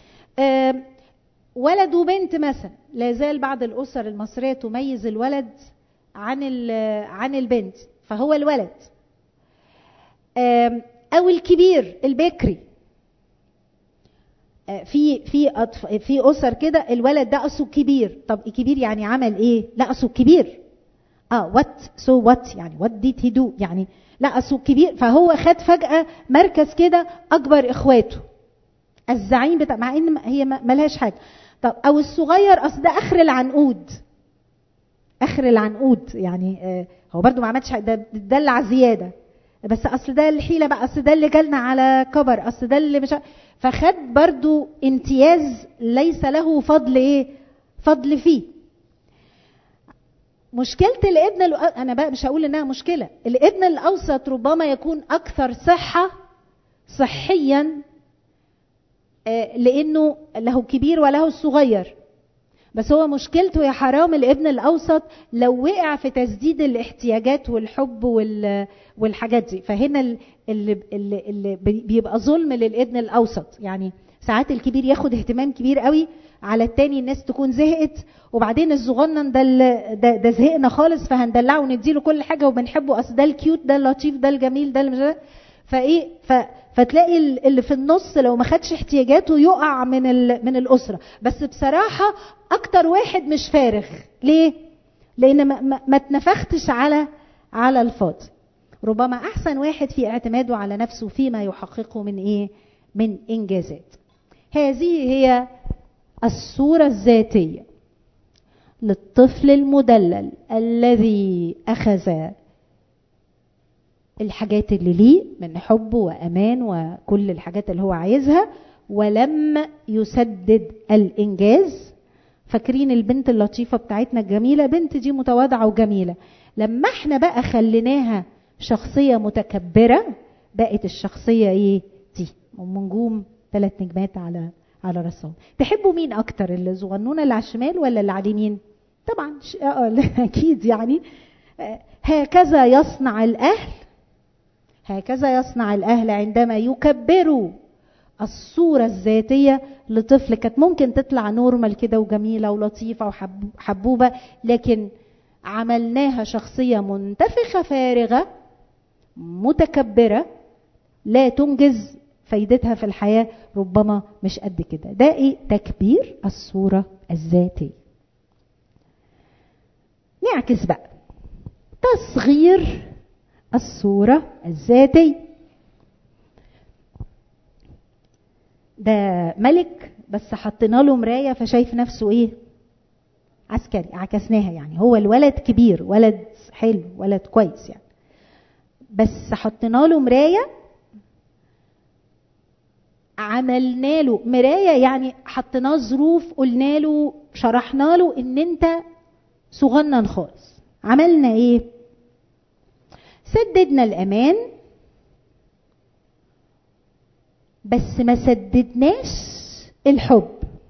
ولد وبنت مثلا لا زال بعض الاسر المصريه تميز الولد عن عن البنت فهو الولد او الكبير البكري في في في اسر كده الولد ده اصله كبير طب الكبير يعني عمل ايه لا اصله كبير اه وات سو وات يعني وات ديد هي دو يعني لا اصله كبير فهو خد فجاه مركز كده اكبر اخواته الزعيم بتاع مع ان هي ملهاش حاجه طب او الصغير اصل ده اخر العنقود اخر العنقود يعني آه هو برده ما عملش حاجه ده دلع زياده بس اصل ده الحيله بقى اصل ده اللي جالنا على كبر اصل ده اللي مش فخد برضو امتياز ليس له فضل ايه فضل فيه مشكلة الابن الأ... أنا بقى مش هقول إنها مشكلة، الابن الأوسط ربما يكون أكثر صحة صحيا لأنه له كبير وله الصغير. بس هو مشكلته يا حرام الابن الأوسط لو وقع في تسديد الاحتياجات والحب وال... والحاجات دي، فهنا اللي, اللي, اللي بيبقى ظلم للابن الأوسط، يعني ساعات الكبير ياخد اهتمام كبير قوي على التاني الناس تكون زهقت وبعدين الصغنن ده ده, ده زهقنا خالص فهندلعه ونديله كل حاجه وبنحبه اصل ده الكيوت ده اللطيف ده الجميل ده اللي مش فايه ف فتلاقي اللي في النص لو ما خدش احتياجاته يقع من من الاسره بس بصراحه اكتر واحد مش فارغ ليه لان ما, ما, ما اتنفختش على على الفاضي ربما احسن واحد في اعتماده على نفسه فيما يحققه من ايه من انجازات هذه هي الصورة الذاتية للطفل المدلل الذي أخذ الحاجات اللي ليه من حب وأمان وكل الحاجات اللي هو عايزها ولم يسدد الإنجاز فاكرين البنت اللطيفة بتاعتنا الجميلة بنت دي متواضعة وجميلة لما احنا بقى خليناها شخصية متكبرة بقت الشخصية ايه دي ام نجوم ثلاث نجمات على على راسهم تحبوا مين اكتر الصغنونه اللي على الشمال ولا اللي على اليمين طبعا اكيد يعني هكذا يصنع الاهل هكذا يصنع الاهل عندما يكبروا الصورة الذاتية لطفل كانت ممكن تطلع نورمال كده وجميلة ولطيفة وحبوبة لكن عملناها شخصية منتفخة فارغة متكبرة لا تنجز فايدتها في الحياة ربما مش قد كده ده ايه تكبير الصورة الذاتية نعكس بقى تصغير الصورة الذاتية ده ملك بس حطينا له مراية فشايف نفسه ايه عسكري عكسناها يعني هو الولد كبير ولد حلو ولد كويس يعني بس حطينا له مرايه عملنا له مرايه يعني حطيناه ظروف قلنا له شرحنا له ان انت صغنن خالص عملنا ايه سددنا الامان بس ما سددناش الحب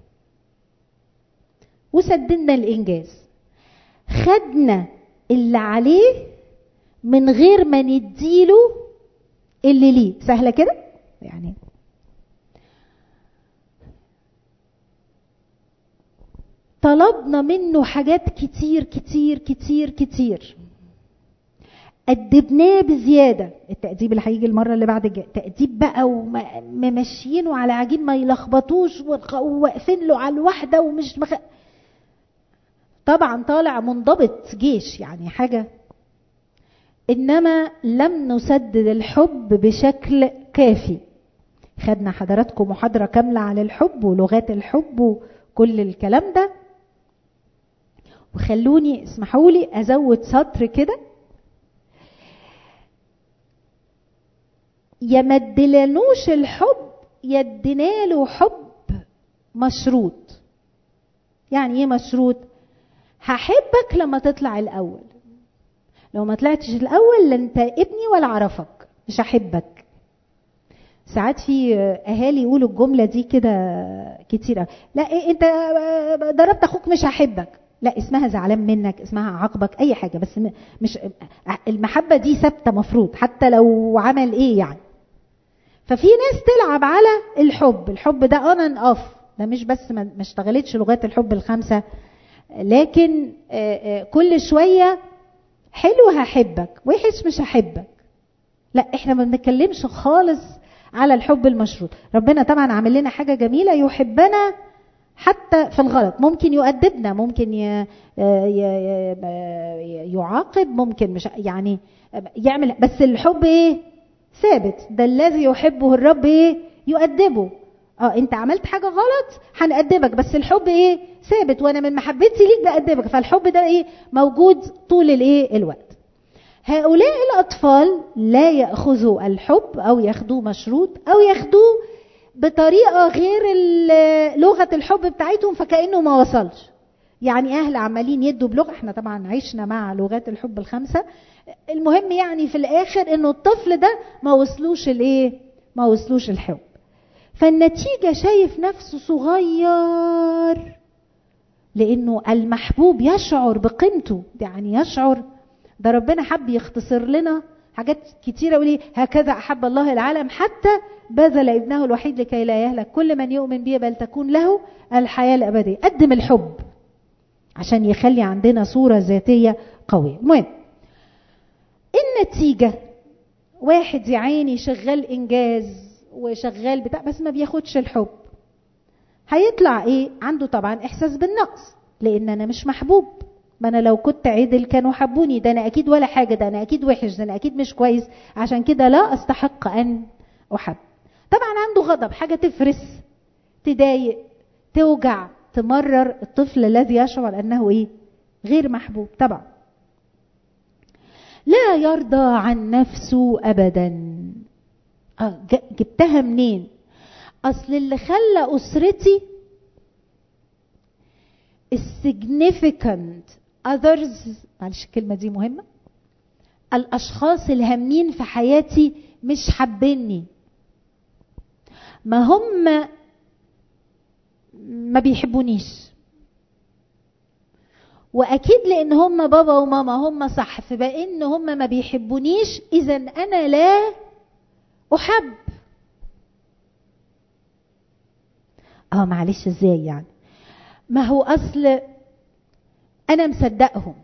وسددنا الانجاز خدنا اللي عليه من غير ما نديله اللي ليه سهله كده يعني طلبنا منه حاجات كتير كتير كتير كتير أدبناه بزيادة التأديب اللي هيجي المرة اللي بعد الجاية تأديب بقى وممشيينه على عجين ما يلخبطوش وواقفين له على الواحدة ومش مخ... طبعا طالع منضبط جيش يعني حاجة إنما لم نسدد الحب بشكل كافي خدنا حضراتكم محاضرة كاملة على الحب ولغات الحب وكل الكلام ده وخلوني اسمحوا لي ازود سطر كده يا مدلنوش الحب يدينا له حب مشروط يعني ايه مشروط هحبك لما تطلع الاول لو ما طلعتش الاول لا انت ابني ولا اعرفك مش هحبك ساعات في اهالي يقولوا الجمله دي كده كتير أوي. لا إيه انت ضربت اخوك مش هحبك لا اسمها زعلان منك اسمها عاقبك اي حاجه بس م- مش المحبه دي ثابته مفروض حتى لو عمل ايه يعني ففي ناس تلعب على الحب الحب ده اون اند اوف ده مش بس ما ما اشتغلتش لغات الحب الخمسه لكن آه، آه، كل شويه حلو هحبك وحش مش هحبك لا احنا ما بنتكلمش خالص على الحب المشروط ربنا طبعا عامل لنا حاجه جميله يحبنا حتى في الغلط ممكن يؤدبنا ممكن ي... ي... ي... يعاقب ممكن مش يعني يعمل بس الحب ايه ثابت ده الذي يحبه الرب ايه يؤدبه اه انت عملت حاجه غلط هنأدبك بس الحب ايه ثابت وانا من محبتي ليك بأدبك فالحب ده ايه موجود طول الايه الوقت هؤلاء الأطفال لا يأخذوا الحب أو ياخدوه مشروط أو ياخدوه بطريقة غير ال- لغة الحب بتاعتهم فكأنه ما وصلش يعني أهل عمالين يدوا بلغة احنا طبعا عشنا مع لغات الحب الخمسة المهم يعني في الآخر إنه الطفل ده ما وصلوش الإيه ما وصلوش الحب فالنتيجة شايف نفسه صغير لأنه المحبوب يشعر بقيمته يعني يشعر ده ربنا حب يختصر لنا حاجات كتيرة يقول إيه هكذا أحب الله العالم حتى بذل ابنه الوحيد لكي لا يهلك كل من يؤمن به بل تكون له الحياة الأبدية قدم الحب عشان يخلي عندنا صورة ذاتية قوية المهم النتيجة واحد يا عيني شغال إنجاز وشغال بتاع بس ما بياخدش الحب هيطلع ايه عنده طبعا احساس بالنقص لان انا مش محبوب ما انا لو كنت عدل كانوا حبوني ده انا اكيد ولا حاجه ده انا اكيد وحش ده انا اكيد مش كويس عشان كده لا استحق ان احب طبعا عنده غضب حاجه تفرس تضايق توجع تمرر الطفل الذي يشعر انه ايه غير محبوب طبعا لا يرضى عن نفسه ابدا آه ج- جبتها منين اصل اللي خلى اسرتي السيجنيفيكانت others معلش الكلمه دي مهمه الاشخاص الهامين في حياتي مش حابيني ما هم ما بيحبونيش واكيد لان هم بابا وماما هم صح فبان هم ما بيحبونيش اذا انا لا احب اه معلش ازاي يعني ما هو اصل انا مصدقهم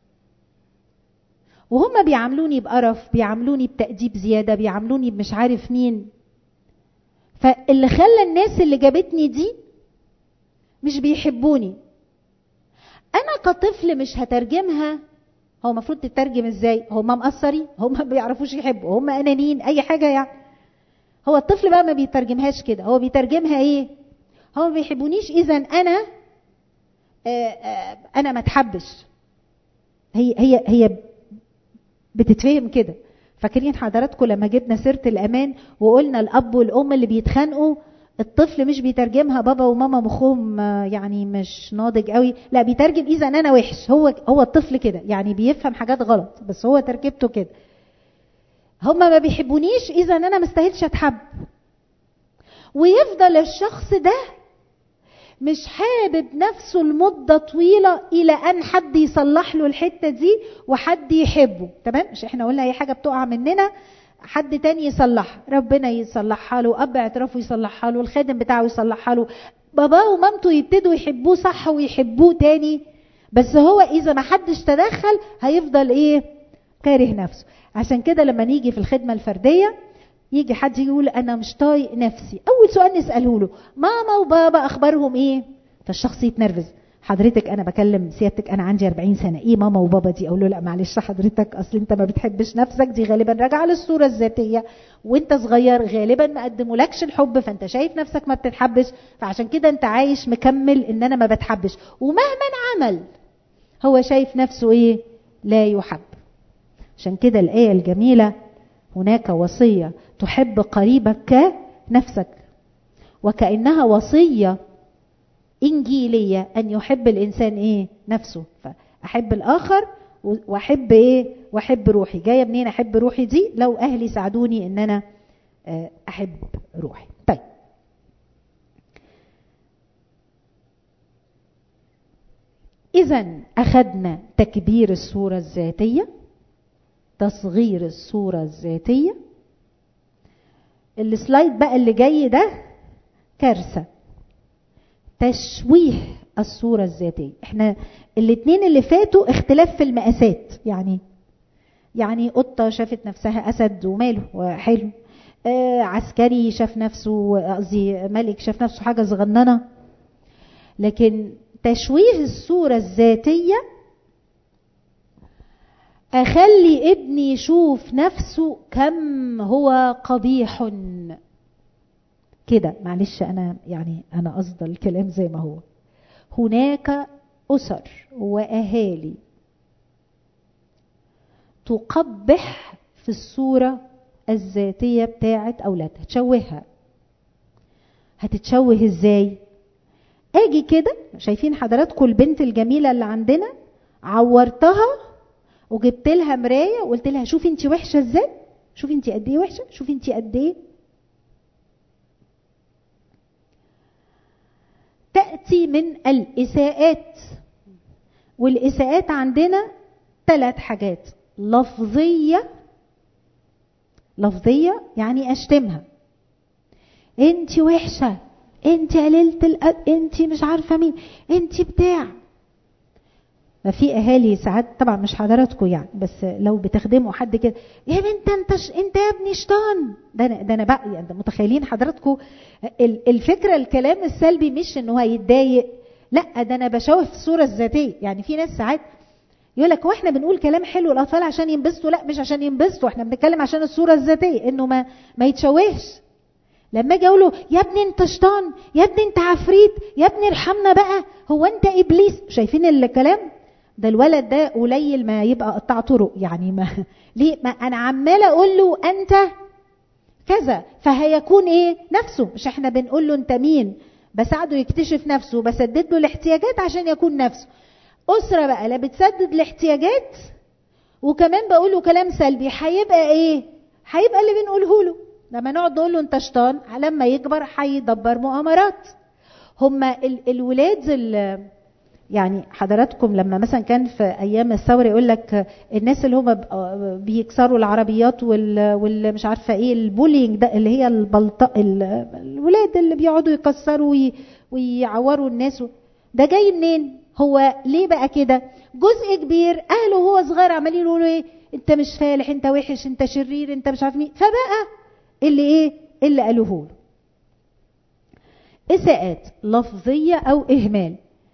وهم بيعاملوني بقرف بيعاملوني بتأديب زيادة بيعاملوني بمش عارف مين فاللي خلى الناس اللي جابتني دي مش بيحبوني انا كطفل مش هترجمها هو المفروض تترجم ازاي هم مقصرين هم ما بيعرفوش يحبوا هم انانيين اي حاجه يعني هو الطفل بقى ما بيترجمهاش كده هو بيترجمها ايه هو ما بيحبونيش اذا انا آآ آآ انا ما اتحبش هي هي هي بتتفهم كده فاكرين حضراتكم لما جبنا سيره الامان وقلنا الاب والام اللي بيتخانقوا الطفل مش بيترجمها بابا وماما مخهم يعني مش ناضج قوي لا بيترجم اذا انا وحش هو هو الطفل كده يعني بيفهم حاجات غلط بس هو تركيبته كده هما ما بيحبونيش اذا انا ما استاهلش اتحب ويفضل الشخص ده مش حابب نفسه لمدة طويلة إلى أن حد يصلح له الحتة دي وحد يحبه تمام مش احنا قلنا أي حاجة بتقع مننا حد تاني يصلحها ربنا يصلحها له أب اعترافه يصلحها له الخادم بتاعه يصلحها له باباه ومامته يبتدوا يحبوه صح ويحبوه تاني بس هو إذا ما حدش تدخل هيفضل إيه كاره نفسه عشان كده لما نيجي في الخدمة الفردية يجي حد يقول انا مش طايق نفسي اول سؤال نساله له ماما وبابا اخبارهم ايه فالشخص يتنرفز حضرتك انا بكلم سيادتك انا عندي 40 سنه ايه ماما وبابا دي اقول له لا معلش حضرتك اصل انت ما بتحبش نفسك دي غالبا راجعه للصوره الذاتيه وانت صغير غالبا ما قدمولكش الحب فانت شايف نفسك ما بتتحبش فعشان كده انت عايش مكمل ان انا ما بتحبش ومهما عمل هو شايف نفسه ايه لا يحب عشان كده الايه الجميله هناك وصيه تحب قريبك كنفسك وكانها وصيه انجيليه ان يحب الانسان ايه نفسه فاحب الاخر واحب ايه واحب روحي جايه منين احب روحي دي لو اهلي ساعدوني ان انا احب روحي طيب اذا اخذنا تكبير الصوره الذاتيه تصغير الصوره الذاتيه السلايد بقى اللي جاي ده كارثه تشويه الصوره الذاتيه احنا الاثنين اللي فاتوا اختلاف في المقاسات يعني يعني قطه شافت نفسها اسد وماله وحلو آه عسكري شاف نفسه قصدي ملك شاف نفسه حاجه صغننه لكن تشويه الصوره الذاتيه اخلي ابني يشوف نفسه كم هو قبيح كده معلش انا يعني انا قصد الكلام زي ما هو هناك اسر واهالي تقبح في الصوره الذاتيه بتاعه اولادها تشوهها هتتشوه ازاي اجي كده شايفين حضراتكم البنت الجميله اللي عندنا عورتها وجبت لها مرايه وقلت لها شوفي انت وحشه ازاي شوفي انت قد ايه وحشه شوفي انت قد ايه تاتي من الاساءات والاساءات عندنا ثلاث حاجات لفظيه لفظيه يعني اشتمها انت وحشه انت قليله الأد... انت مش عارفه مين انت بتاع في اهالي ساعات طبعا مش حضراتكم يعني بس لو بتخدموا حد كده يا بنت انت ش... انت يا ابني شيطان ده انا ده انا بقى يعني متخيلين حضراتكم الفكره الكلام السلبي مش ان هو يتضايق لا ده انا بشوه في الصوره الذاتيه يعني في ناس ساعات يقول لك واحنا بنقول كلام حلو الاطفال عشان ينبسطوا لا مش عشان ينبسطوا احنا بنتكلم عشان الصوره الذاتيه انه ما ما يتشوهش لما اجي اقول له يا ابني انت شيطان يا ابني انت عفريت يا ابني ارحمنا بقى هو انت ابليس شايفين الكلام ده الولد ده قليل ما يبقى قطع طرق يعني ما ليه ما انا عماله اقول له انت كذا فهيكون ايه نفسه مش احنا بنقول له انت مين بساعده يكتشف نفسه بسدد له الاحتياجات عشان يكون نفسه اسره بقى لا بتسدد الاحتياجات وكمان بقول له كلام سلبي هيبقى ايه هيبقى اللي بنقوله له لما نقعد نقول له انت شيطان لما يكبر هيدبر مؤامرات هما ال الولاد يعني حضراتكم لما مثلا كان في ايام الثوره يقول لك الناس اللي هم بيكسروا العربيات واللي مش عارفه ايه البولينج ده اللي هي البلطاء الولاد اللي بيقعدوا يكسروا ويعوروا الناس ده جاي منين؟ هو ليه بقى كده؟ جزء كبير اهله وهو صغير عمالين يقولوا ايه؟ انت مش فالح انت وحش انت شرير انت مش عارف مين فبقى اللي ايه؟ اللي قالوه له. اساءات لفظيه او اهمال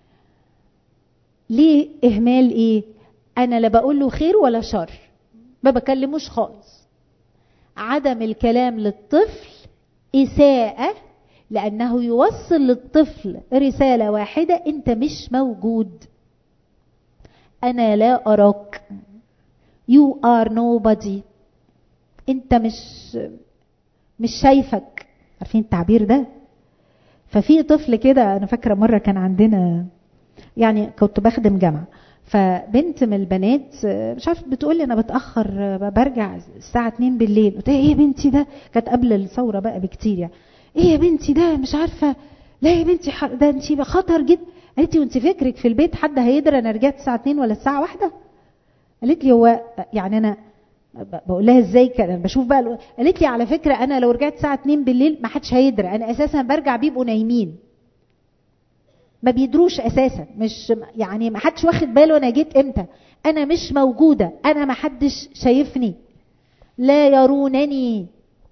ليه اهمال ايه انا لا بقول له خير ولا شر ما بكلموش خالص عدم الكلام للطفل اساءه لانه يوصل للطفل رساله واحده انت مش موجود انا لا اراك you are nobody انت مش مش شايفك عارفين التعبير ده ففي طفل كده انا فاكره مره كان عندنا يعني كنت بخدم جامعه فبنت من البنات مش عارفه بتقول لي انا بتاخر برجع الساعه 2 بالليل قلت ايه يا بنتي ده كانت قبل الثوره بقى بكتير يعني ايه يا بنتي ده مش عارفه لا يا بنتي ده انت خطر جدا قالت لي وانت فكرك في البيت حد هيدري انا رجعت الساعه 2 ولا الساعه 1 قالت لي هو يعني انا بقول لها ازاي كده بشوف بقى قالت لي على فكره انا لو رجعت الساعه 2 بالليل ما حدش هيدري انا اساسا برجع بيبقوا نايمين ما بيدروش اساسا مش يعني ما حدش واخد باله انا جيت امتى انا مش موجوده انا ما حدش شايفني لا يرونني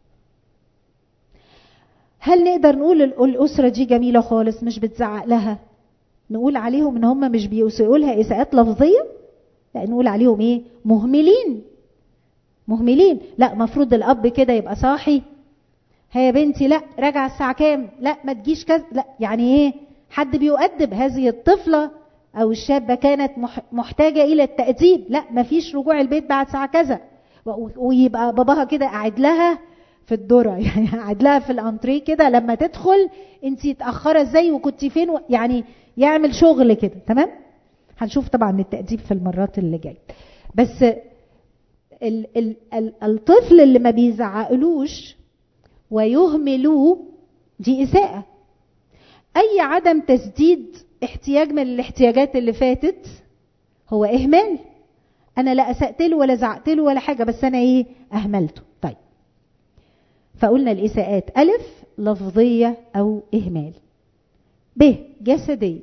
هل نقدر نقول الاسره دي جميله خالص مش بتزعق لها نقول عليهم ان هم مش بيسيئوا لها اساءات لفظيه لا نقول عليهم ايه مهملين مهملين لا مفروض الاب كده يبقى صاحي هي يا بنتي لا راجعه الساعه كام لا ما تجيش كذا لا يعني ايه حد بيؤدب هذه الطفلة أو الشابة كانت محتاجة إلى التأديب لا مفيش رجوع البيت بعد ساعة كذا ويبقى باباها كده قاعد لها في الذره يعني قاعد لها في الانتريه كده لما تدخل انت اتاخره ازاي وكنت فين و... يعني يعمل شغل كده تمام هنشوف طبعا التاديب في المرات اللي جايه بس ال ال ال الطفل اللي ما بيزعقلوش ويهملوه دي اساءه اي عدم تسديد احتياج من الاحتياجات اللي فاتت هو اهمال انا لا اسأت له ولا زعقت له ولا حاجه بس انا ايه اهملته طيب فقلنا الاساءات الف لفظيه او اهمال ب جسديه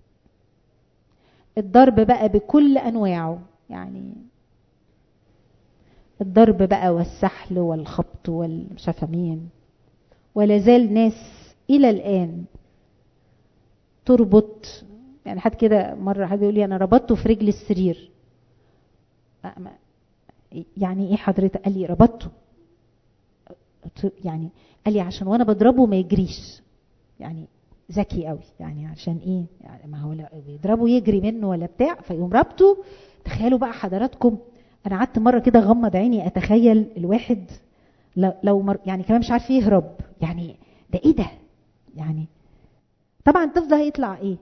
الضرب بقى بكل انواعه يعني الضرب بقى والسحل والخبط والشفمين ولا زال ناس الى الان تربط يعني حد كده مره حد بيقول لي انا ربطته في رجل السرير يعني ايه حضرتك قال لي ربطته يعني قال لي عشان وانا بضربه ما يجريش يعني ذكي قوي يعني عشان ايه يعني ما هو بيضربه يجري منه ولا بتاع فيقوم ربطه تخيلوا بقى حضراتكم انا قعدت مره كده غمض عيني اتخيل الواحد لو مر يعني كمان مش عارف يهرب يعني ده ايه ده يعني طبعا الطفل ده هيطلع ايه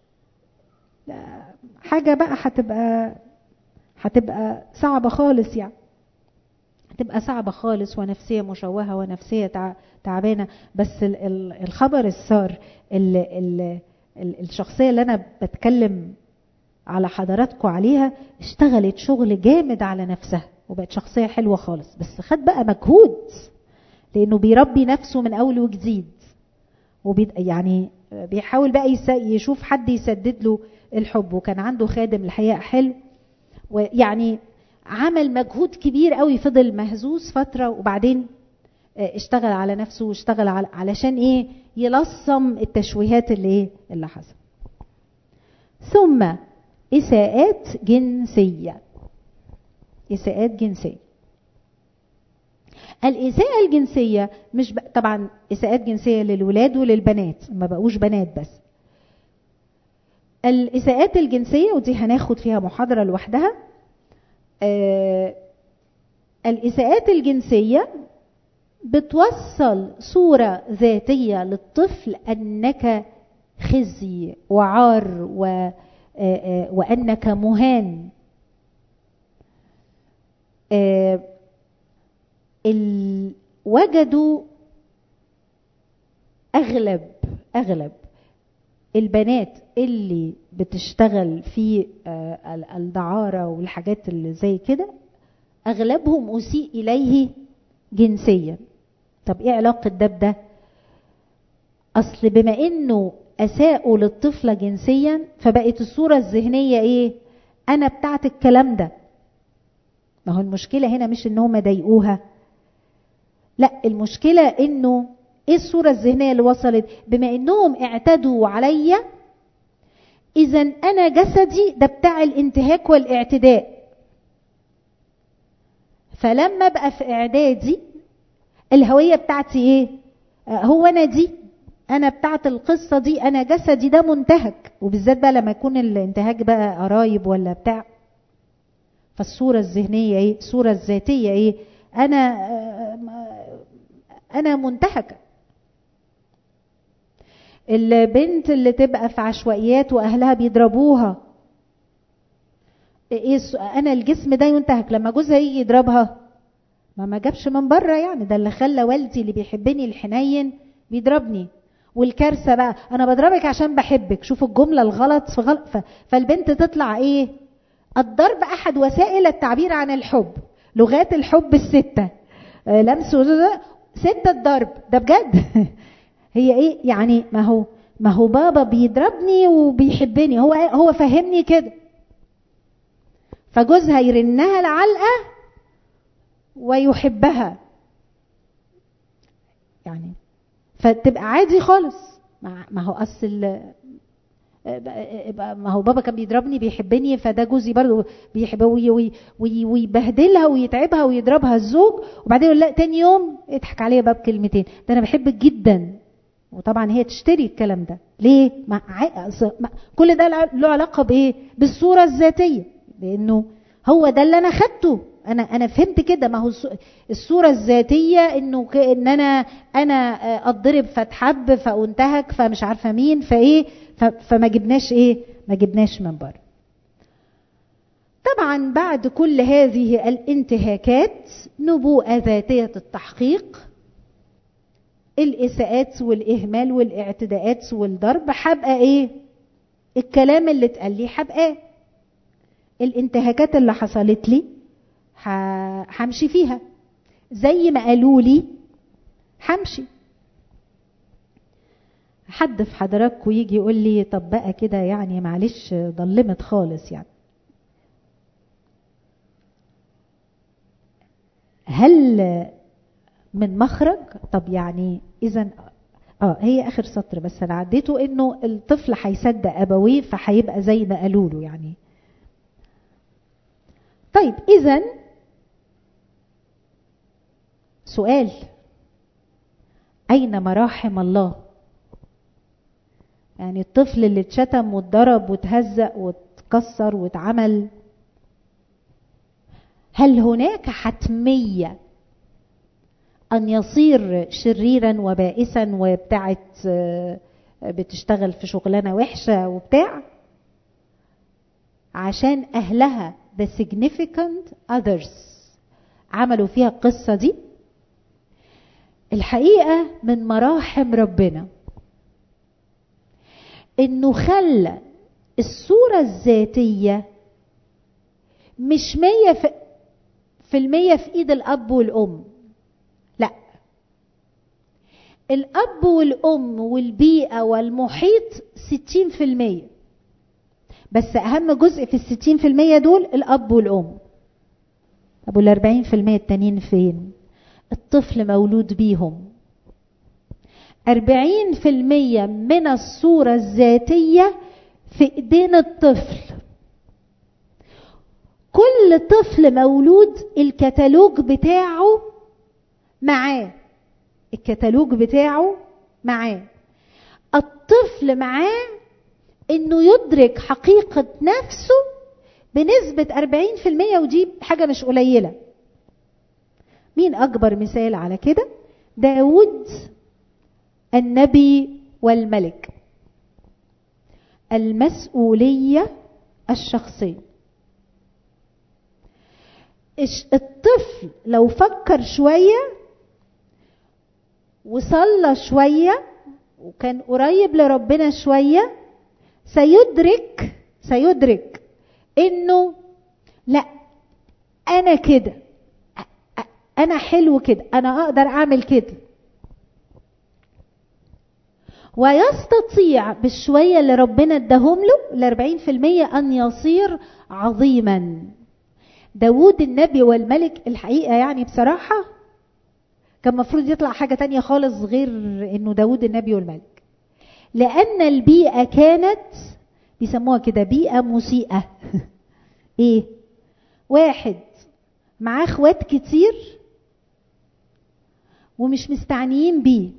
حاجه بقى هتبقى هتبقى صعبة خالص يعني هتبقى صعبة خالص ونفسية مشوهة ونفسية تعبانة بس الخبر السار اللي اللي الشخصية اللي أنا بتكلم على حضراتكم عليها اشتغلت شغل جامد على نفسها وبقت شخصية حلوة خالص بس خد بقى مجهود لأنه بيربي نفسه من أول وجديد وبي يعني بيحاول بقى يشوف حد يسدد له الحب وكان عنده خادم الحقيقة حلو ويعني عمل مجهود كبير قوي فضل مهزوز فتره وبعدين اشتغل على نفسه واشتغل على علشان ايه يلصم التشويهات اللي ايه اللي حصل ثم اساءات جنسيه اساءات جنسيه الإساءة الجنسية مش ب... طبعا إساءات جنسية للولاد وللبنات ما بقوش بنات بس الإساءات الجنسية ودي هناخد فيها محاضرة لوحدها آه الإساءات الجنسية بتوصل صورة ذاتية للطفل أنك خزي وعار و آه آه وأنك مهان وجدوا أغلب أغلب البنات اللي بتشتغل في الدعارة والحاجات اللي زي كده أغلبهم أسيء إليه جنسيا طب إيه علاقة ده بده أصل بما إنه أساءوا للطفلة جنسيا فبقت الصورة الذهنية إيه أنا بتاعت الكلام ده ما هو المشكلة هنا مش إنهم ضايقوها لا المشكلة إنه ايه الصورة الذهنية اللي وصلت بما انهم اعتدوا عليا اذا انا جسدي ده بتاع الانتهاك والاعتداء فلما ابقى في اعدادي الهوية بتاعتي ايه آه هو انا دي انا بتاعت القصة دي انا جسدي ده منتهك وبالذات بقى لما يكون الانتهاك بقى قرايب ولا بتاع فالصورة الذهنية ايه الصورة الذاتية ايه انا آه انا منتهكه البنت اللي تبقى في عشوائيات واهلها بيضربوها ايه انا الجسم ده ينتهك لما جوزها يجي يضربها ما ما جابش من بره يعني ده اللي خلى والدي اللي بيحبني الحنين بيضربني والكارثه بقى انا بضربك عشان بحبك شوفوا الجمله الغلط في غلط فالبنت تطلع ايه الضرب احد وسائل التعبير عن الحب لغات الحب السته لمس ستة الضرب ده بجد هي ايه يعني ما هو ما هو بابا بيضربني وبيحبني هو هو فهمني كده فجوزها يرنها العلقه ويحبها يعني فتبقى عادي خالص ما هو اصل ما هو بابا كان بيضربني بيحبني فده جوزي برضه بيحب ويبهدلها ويتعبها ويضربها الزوج وبعدين يقول لا تاني يوم اضحك عليها بقى بكلمتين ده انا بحبك جدا وطبعا هي تشتري الكلام ده ليه مع كل ده له علاقه بايه بالصوره الذاتيه لانه هو ده اللي انا خدته انا انا فهمت كده ما هو الصوره الذاتيه انه ان انا انا اتضرب فاتحب فانتهك فمش عارفه مين فايه فما جبناش ايه ما جبناش من بره طبعا بعد كل هذه الانتهاكات نبوءه ذاتيه التحقيق الاساءات والاهمال والاعتداءات والضرب هبقى ايه الكلام اللي اتقال لي هبقى الانتهاكات اللي حصلت لي همشي فيها زي ما قالوا لي همشي حد في حضراتكم يجي يقول لي طب بقى كده يعني معلش ضلمت خالص يعني هل من مخرج طب يعني اذا اه هي اخر سطر بس انا عديته انه الطفل هيصدق ابويه فهيبقى زي ما قالوا له يعني طيب اذا سؤال اين مراحم الله يعني الطفل اللي اتشتم واتضرب واتهزق واتكسر واتعمل هل هناك حتميه ان يصير شريرا وبائسا وبتاعت بتشتغل في شغلانه وحشه وبتاع عشان اهلها the significant others عملوا فيها القصه دي الحقيقه من مراحم ربنا انه خلى الصوره الذاتيه مش مية في, في المية في ايد الاب والام لا الاب والام والبيئة والمحيط ستين في المية بس اهم جزء في الستين في المية دول الاب والام طب والاربعين في المية التانيين فين الطفل مولود بيهم أربعين في المية من الصورة الذاتية في إيدين الطفل كل طفل مولود الكتالوج بتاعه معاه الكتالوج بتاعه معاه الطفل معاه انه يدرك حقيقة نفسه بنسبة 40% ودي حاجة مش قليلة مين أكبر مثال على كده داود النبي والملك المسؤولية الشخصية الطفل لو فكر شوية وصلى شوية وكان قريب لربنا شوية سيدرك سيدرك انه لا انا كده انا حلو كده انا اقدر اعمل كده ويستطيع بالشوية اللي ربنا اداهم له الاربعين في المية ان يصير عظيما داود النبي والملك الحقيقة يعني بصراحة كان مفروض يطلع حاجة تانية خالص غير انه داود النبي والملك لان البيئة كانت بيسموها كده بيئة مسيئة ايه واحد معاه اخوات كتير ومش مستعنيين بيه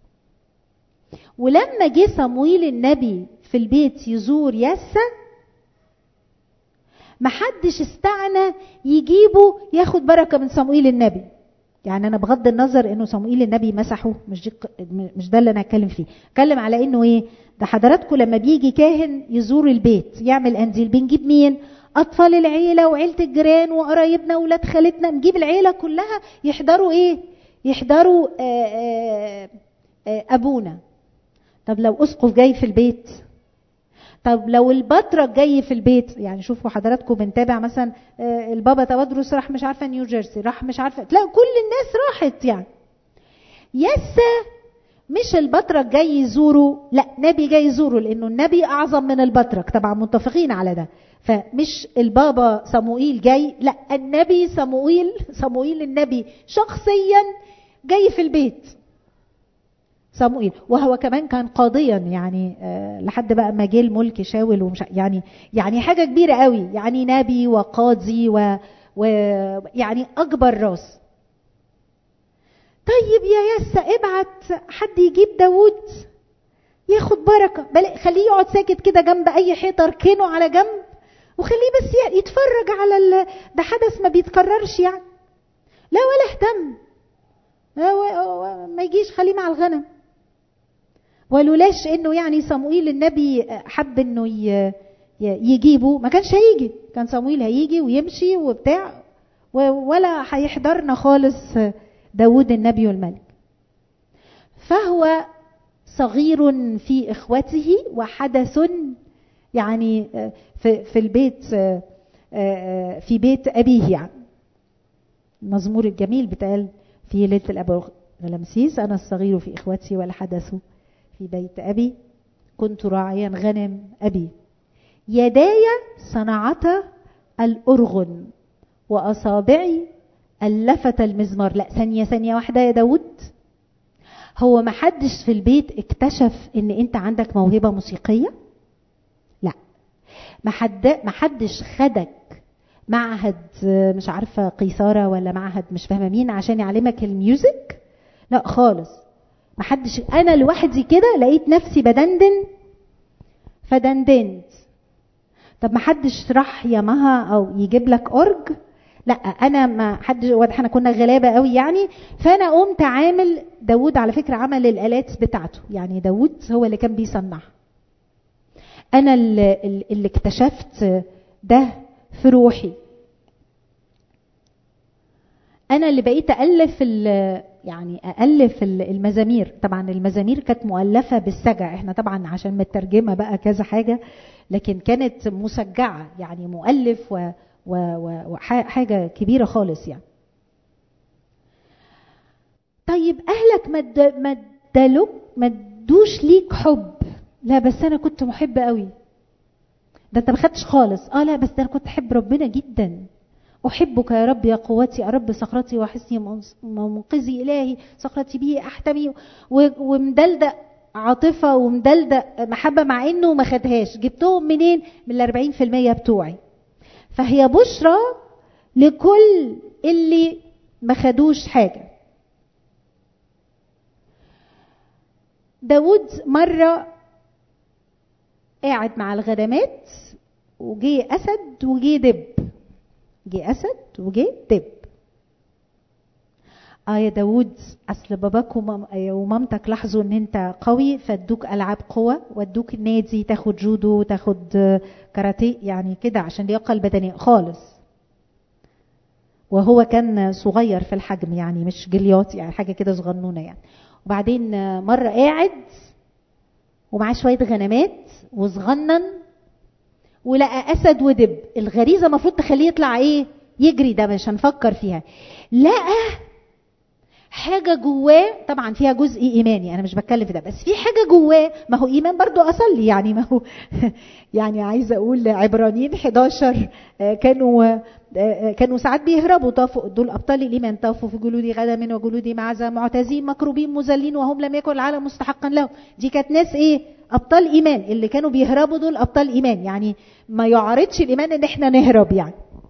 ولما جه صمويل النبي في البيت يزور يسا محدش استعنى يجيبه ياخد بركة من صموئيل النبي يعني انا بغض النظر انه صموئيل النبي مسحه مش دي مش ده اللي انا هتكلم فيه اتكلم على انه ايه ده حضراتكم لما بيجي كاهن يزور البيت يعمل انزيل بنجيب مين اطفال العيله وعيله الجيران وقرايبنا واولاد خالتنا نجيب العيله كلها يحضروا ايه يحضروا آآ آآ آآ ابونا طب لو اسقف جاي في البيت طب لو البطرك جاي في البيت يعني شوفوا حضراتكم بنتابع مثلا البابا تودرس راح مش عارفه نيو جيرسي راح مش عارفه تلاقوا كل الناس راحت يعني يسا مش البطرك جاي يزوره لا نبي جاي يزوره لانه النبي اعظم من البطرك طبعا متفقين على ده فمش البابا صموئيل جاي لا النبي صموئيل صموئيل النبي شخصيا جاي في البيت صموئيل وهو كمان كان قاضيا يعني أه لحد بقى ما جه الملك شاول ومش يعني يعني حاجه كبيره قوي يعني نبي وقاضي و, و يعني اكبر راس طيب يا يسا ابعت حد يجيب داوود ياخد بركه بل خليه يقعد ساكت كده جنب اي حيطه اركنه على جنب وخليه بس يتفرج على ال... ده حدث ما بيتكررش يعني لا ولا اهتم ما يجيش خليه مع الغنم ولولاش انه يعني صموئيل النبي حب انه يجيبه ما كانش هيجي كان صموئيل هيجي ويمشي وبتاع ولا هيحضرنا خالص داود النبي والملك فهو صغير في اخوته وحدث يعني في, في البيت في بيت ابيه يعني المزمور الجميل بتقال في ليله الاب غلمسيس انا الصغير في اخوتي والحدث في بيت ابي كنت راعيا غنم ابي يداي صنعتا الارغن واصابعي الفت المزمار لا ثانيه ثانيه واحده يا داود هو ما حدش في البيت اكتشف ان انت عندك موهبه موسيقيه لا ما حد ما حدش خدك معهد مش عارفه قيثاره ولا معهد مش فاهمه مين عشان يعلمك الميوزك لا خالص ما حدش انا لوحدي كده لقيت نفسي بدندن فدندنت طب ما حدش راح يامها او يجيب لك اورج لا انا ما حد واضح احنا كنا غلابه قوي يعني فانا قمت عامل داوود على فكره عمل الالات بتاعته يعني داوود هو اللي كان بيصنعها انا اللي, اللي اكتشفت ده في روحي انا اللي بقيت الف يعني الف المزامير طبعا المزامير كانت مؤلفه بالسجع احنا طبعا عشان مترجمه بقى كذا حاجه لكن كانت مسجعه يعني مؤلف و وحاجة كبيرة خالص يعني طيب أهلك ما ادالوك ما ادوش ليك حب لا بس أنا كنت محب قوي ده أنت ما خدتش خالص اه لا بس ده أنا كنت أحب ربنا جدا أحبك يا رب يا قوتي يا رب صخرتي وحسني منقذي إلهي صخرتي به أحتمي ومدلدق عاطفة ومدلدق محبة مع إنه ما خدهاش جبتهم منين؟ من الأربعين في المية بتوعي فهي بشرى لكل اللي ما خدوش حاجة داود مرة قاعد مع الغنمات وجي أسد وجي دب جه أسد وجه دب اه يا داود اصل باباك ومامتك لاحظوا ان انت قوي فادوك العاب قوه وادوك النادي تاخد جودو تاخد كاراتيه يعني كده عشان لياقه البدنيه خالص وهو كان صغير في الحجم يعني مش جليات يعني حاجه كده صغنونه يعني وبعدين مره قاعد ومعاه شويه غنمات وصغنن ولقى اسد ودب الغريزه المفروض تخليه يطلع ايه يجري ده مش هنفكر فيها لقى حاجه جواه طبعا فيها جزء ايماني انا مش بتكلم في ده بس في حاجه جواه ما هو ايمان برضو اصلي يعني ما هو يعني عايزه اقول عبرانيين 11 كانوا كانوا ساعات بيهربوا طافوا دول ابطال الايمان طافوا في جلود غنم وجلود معزه معتزين مكروبين مذلين وهم لم يكن العالم مستحقا لهم دي كانت ناس ايه ابطال ايمان اللي كانوا بيهربوا دول ابطال ايمان يعني ما يعرضش الايمان ان احنا نهرب يعني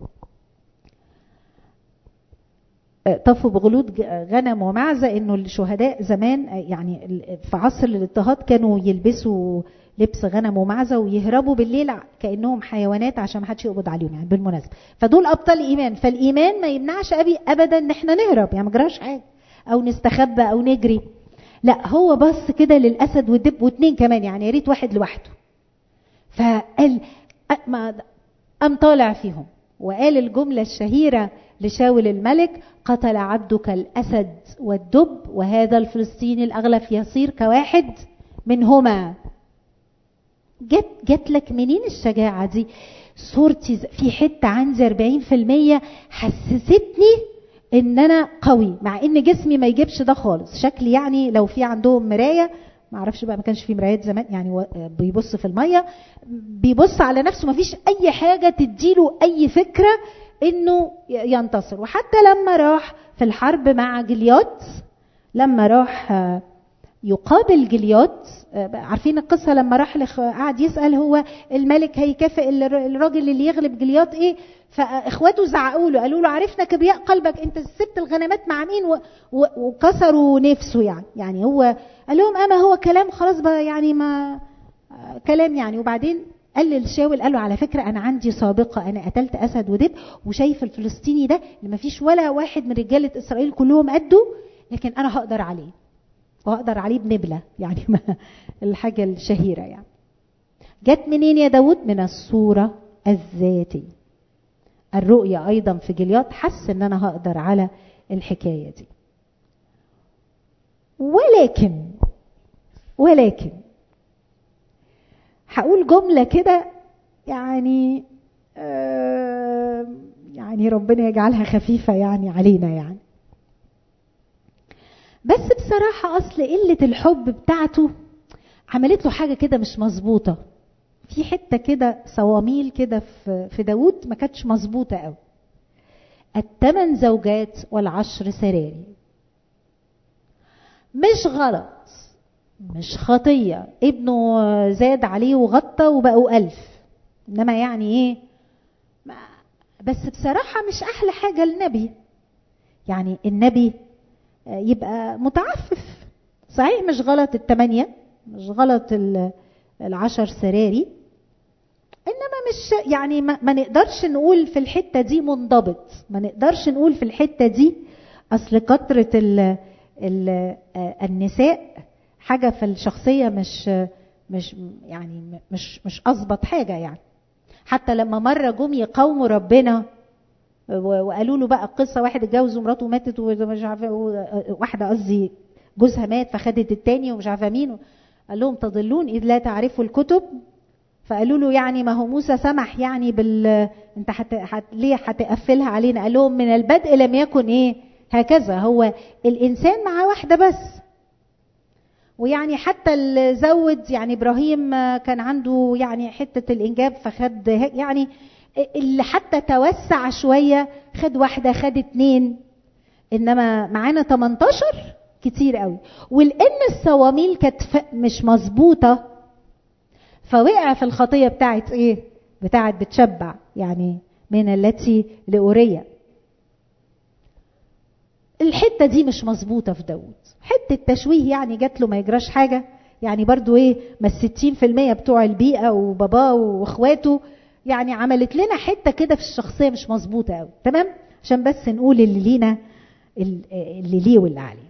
طفوا بغلود غنم ومعزة انه الشهداء زمان يعني في عصر الاضطهاد كانوا يلبسوا لبس غنم ومعزة ويهربوا بالليل كأنهم حيوانات عشان ما حدش يقبض عليهم يعني بالمناسبة فدول أبطال إيمان فالإيمان ما يمنعش أبي أبدا إن احنا نهرب يعني ما جراش حاجة أو نستخبى أو نجري لا هو بص كده للأسد والدب واثنين كمان يعني يا ريت واحد لوحده فقال ما قام طالع فيهم وقال الجملة الشهيرة لشاول الملك قتل عبدك الأسد والدب وهذا الفلسطيني الأغلب يصير كواحد منهما جت جت لك منين الشجاعة دي صورتي في حتة عندي 40% حسستني ان انا قوي مع ان جسمي ما يجيبش ده خالص شكلي يعني لو في عندهم مرايه ما اعرفش بقى ما كانش في مرايات زمان يعني بيبص في الميه بيبص على نفسه ما فيش اي حاجه تديله اي فكره انه ينتصر وحتى لما راح في الحرب مع جليات لما راح يقابل جليات عارفين القصه لما راح قعد يسال هو الملك هيكافئ الراجل اللي يغلب جليات ايه فاخواته زعقوا له قالوا له عرفنا كبرياء قلبك انت سبت الغنمات مع مين وكسروا نفسه يعني يعني هو قال لهم اما هو كلام خلاص بقى يعني ما كلام يعني وبعدين قال للشاول قال له على فكره انا عندي سابقه انا قتلت اسد ودب وشايف الفلسطيني ده اللي ما فيش ولا واحد من رجاله اسرائيل كلهم قده لكن انا هقدر عليه وهقدر عليه بنبله يعني ما الحاجه الشهيره يعني جت منين يا داود من الصوره الذاتيه الرؤية أيضا في جليات حس إن أنا هقدر على الحكاية دي ولكن ولكن هقول جملة كده يعني آه يعني ربنا يجعلها خفيفة يعني علينا يعني بس بصراحة أصل قلة الحب بتاعته عملت له حاجة كده مش مظبوطة في حتة كده صواميل كده في في داوود ما كانتش مظبوطة قوي الثمان زوجات والعشر سراري مش غلط مش خطية ابنه زاد عليه وغطى وبقوا ألف إنما يعني إيه بس بصراحة مش أحلى حاجة النبي يعني النبي يبقى متعفف صحيح مش غلط الثمانية مش غلط العشر سراري انما مش يعني ما, ما نقدرش نقول في الحته دي منضبط ما نقدرش نقول في الحته دي اصل كثره ال ال النساء حاجه في الشخصيه مش مش يعني مش مش اظبط حاجه يعني حتى لما مره جم يقاوموا ربنا وقالوا له بقى قصه واحد اتجوز ومراته ماتت ومش عارفه واحده قصدي جوزها مات فخدت التاني ومش عارفه مين قال لهم تضلون اذ لا تعرفوا الكتب فقالوا له يعني ما هو موسى سمح يعني بال انت حت... حت... ليه هتقفلها علينا قال لهم من البدء لم يكن ايه هكذا هو الانسان مع واحده بس ويعني حتى اللي زود يعني ابراهيم كان عنده يعني حته الانجاب فخد يعني اللي حتى توسع شويه خد واحده خد اتنين انما معانا 18 كتير قوي ولان الصواميل كانت مش مظبوطه فوقع في الخطيه بتاعت ايه بتاعت بتشبع يعني من التي لأورية الحتة دي مش مظبوطة في داود حتة تشويه يعني جات له ما يجراش حاجة يعني برضو ايه ما الستين في المية بتوع البيئة وباباه واخواته يعني عملت لنا حتة كده في الشخصية مش مظبوطة قوي تمام عشان بس نقول اللي لينا اللي ليه واللي عليه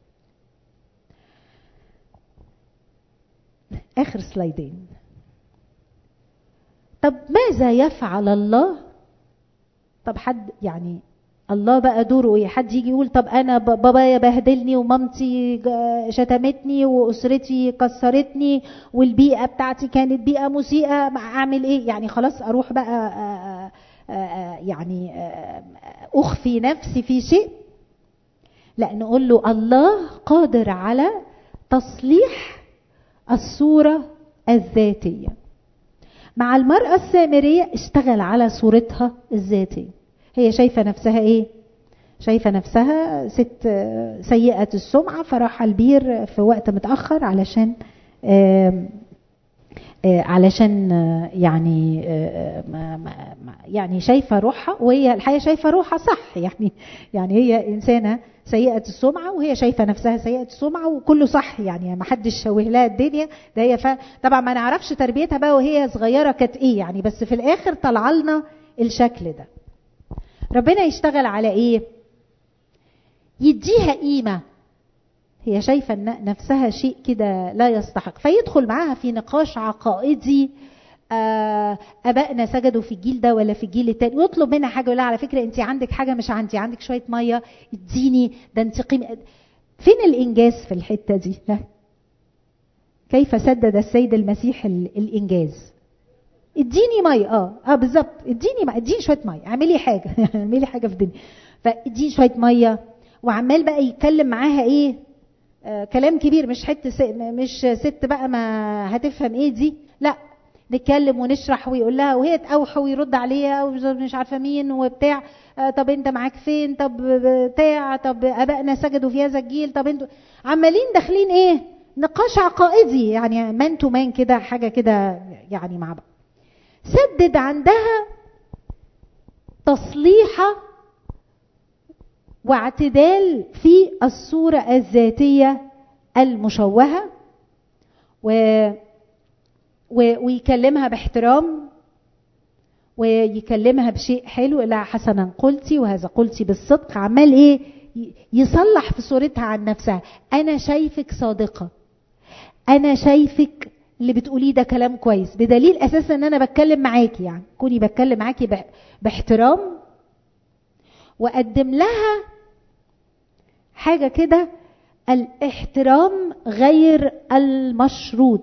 اخر سلايدين طب ماذا يفعل الله طب حد يعني الله بقى دوره ايه حد يجي يقول طب انا بابايا بهدلني ومامتي شتمتني واسرتي كسرتني والبيئه بتاعتي كانت بيئه مسيئه اعمل ايه يعني خلاص اروح بقى يعني اخفي نفسي في شيء لا نقول له الله قادر على تصليح الصوره الذاتيه مع المرأة السامرية اشتغل على صورتها الذاتية هي شايفة نفسها ايه شايفة نفسها ست سيئة السمعة فراح البير في وقت متأخر علشان آآ آآ علشان يعني آآ يعني شايفة روحها وهي الحقيقة شايفة روحها صح يعني يعني هي إنسانة سيئة السمعة وهي شايفة نفسها سيئة السمعة وكله صح يعني ما حدش شوه لها الدنيا ده هي ف... طبعا ما نعرفش تربيتها بقى وهي صغيرة كانت ايه يعني بس في الآخر طلع لنا الشكل ده ربنا يشتغل على ايه يديها قيمة هي شايفة نفسها شيء كده لا يستحق فيدخل معاها في نقاش عقائدي ابائنا سجدوا في الجيل ده ولا في الجيل التاني ويطلب منها حاجه يقول لها على فكره انت عندك حاجه مش عندي عندك شويه ميه اديني ده انت قيمه فين الانجاز في الحته دي ها كيف سدد السيد المسيح الانجاز اديني ميه اه اه بالظبط اديني ميه اديني شويه ميه اعملي حاجه اعملي حاجه في الدنيا فاديني شويه ميه وعمال بقى يتكلم معاها ايه آه كلام كبير مش حته س... مش ست بقى ما هتفهم ايه دي لا نتكلم ونشرح ويقول لها وهي تأوحى ويرد عليها ومش عارفه مين وبتاع آه طب انت معاك فين طب بتاع طب ابائنا سجدوا في هذا الجيل طب انتوا عمالين داخلين ايه نقاش عقائدي يعني مان تو مان كده حاجه كده يعني مع بعض سدد عندها تصليحه واعتدال في الصوره الذاتيه المشوهه و ويكلمها باحترام ويكلمها بشيء حلو لا حسنا قلتي وهذا قلتي بالصدق عمال ايه يصلح في صورتها عن نفسها انا شايفك صادقه انا شايفك اللي بتقوليه ده كلام كويس بدليل اساسا ان انا بتكلم معاكي يعني كوني بتكلم معاكي باحترام واقدم لها حاجه كده الاحترام غير المشروط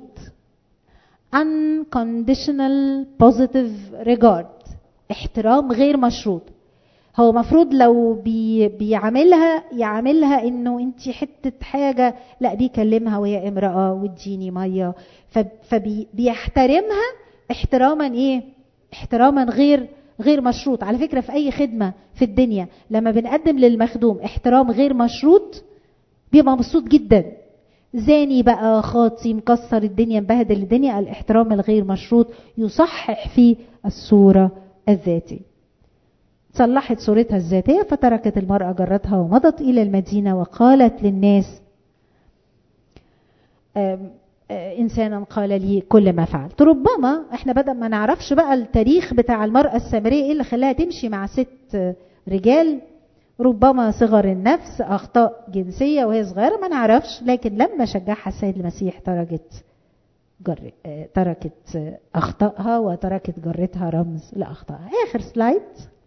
unconditional positive regard احترام غير مشروط هو مفروض لو بي بيعاملها يعاملها انه انت حته حاجه لا بيكلمها وهي امراه واديني ميه فبيحترمها احتراما ايه احتراما غير غير مشروط على فكره في اي خدمه في الدنيا لما بنقدم للمخدوم احترام غير مشروط بيبقى مبسوط جدا زاني بقى خاطي مكسر الدنيا مبهدل الدنيا الاحترام الغير مشروط يصحح فيه الصوره الذاتيه صلحت صورتها الذاتيه فتركت المراه جرتها ومضت الى المدينه وقالت للناس انسانا قال لي كل ما فعلت ربما احنا بدل ما نعرفش بقى التاريخ بتاع المراه السامريه ايه اللي خلاها تمشي مع ست رجال ربما صغر النفس اخطاء جنسيه وهي صغيره ما نعرفش لكن لما شجعها السيد المسيح تركت جر... تركت اخطائها وتركت جرتها رمز لاخطائها اخر سلايد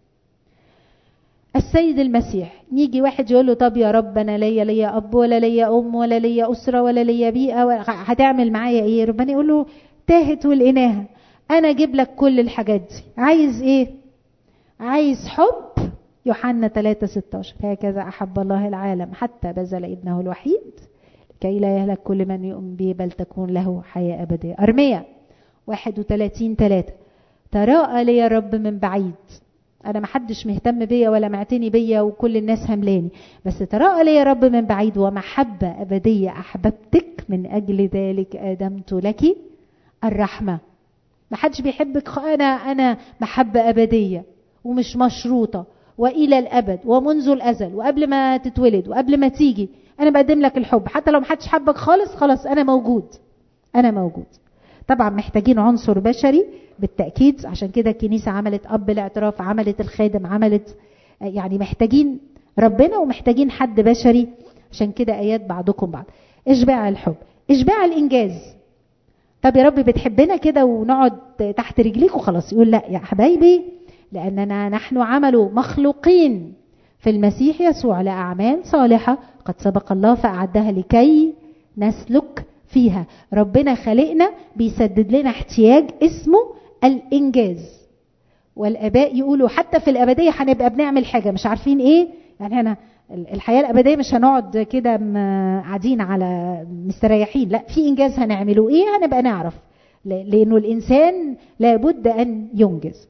السيد المسيح نيجي واحد يقول له طب يا رب انا ليا ليا اب ولا ليا ام ولا ليا اسره ولا ليا بيئه ولا هتعمل معايا ايه ربنا يقول له تاهت ولقيناها انا اجيب لك كل الحاجات دي عايز ايه عايز حب يوحنا 3 16 هكذا احب الله العالم حتى بذل ابنه الوحيد كي لا يهلك كل من يؤمن به بل تكون له حياه ابديه ارميا 31 3 تراءى لي الرب من بعيد انا ما حدش مهتم بيا ولا معتني بيا وكل الناس هملاني بس تراءى لي يا رب من بعيد ومحبه ابديه احببتك من اجل ذلك ادمت لك الرحمه ما حدش بيحبك انا انا محبه ابديه ومش مشروطه والى الابد ومنذ الازل وقبل ما تتولد وقبل ما تيجي انا بقدم لك الحب حتى لو ما حدش حبك خالص خلاص انا موجود انا موجود طبعا محتاجين عنصر بشري بالتاكيد عشان كده الكنيسه عملت اب الاعتراف عملت الخادم عملت يعني محتاجين ربنا ومحتاجين حد بشري عشان كده ايات بعضكم بعض اشباع الحب اشباع الانجاز طب يا رب بتحبنا كده ونقعد تحت رجليك وخلاص يقول لا يا حبايبي لاننا نحن عمل مخلوقين في المسيح يسوع لاعمال صالحه قد سبق الله فاعدها لكي نسلك فيها ربنا خلقنا بيسدد لنا احتياج اسمه الانجاز والاباء يقولوا حتى في الابديه هنبقى بنعمل حاجه مش عارفين ايه يعني انا الحياه الابديه مش هنقعد كده قاعدين على مستريحين لا في انجاز هنعمله ايه هنبقى نعرف لانه الانسان لابد ان ينجز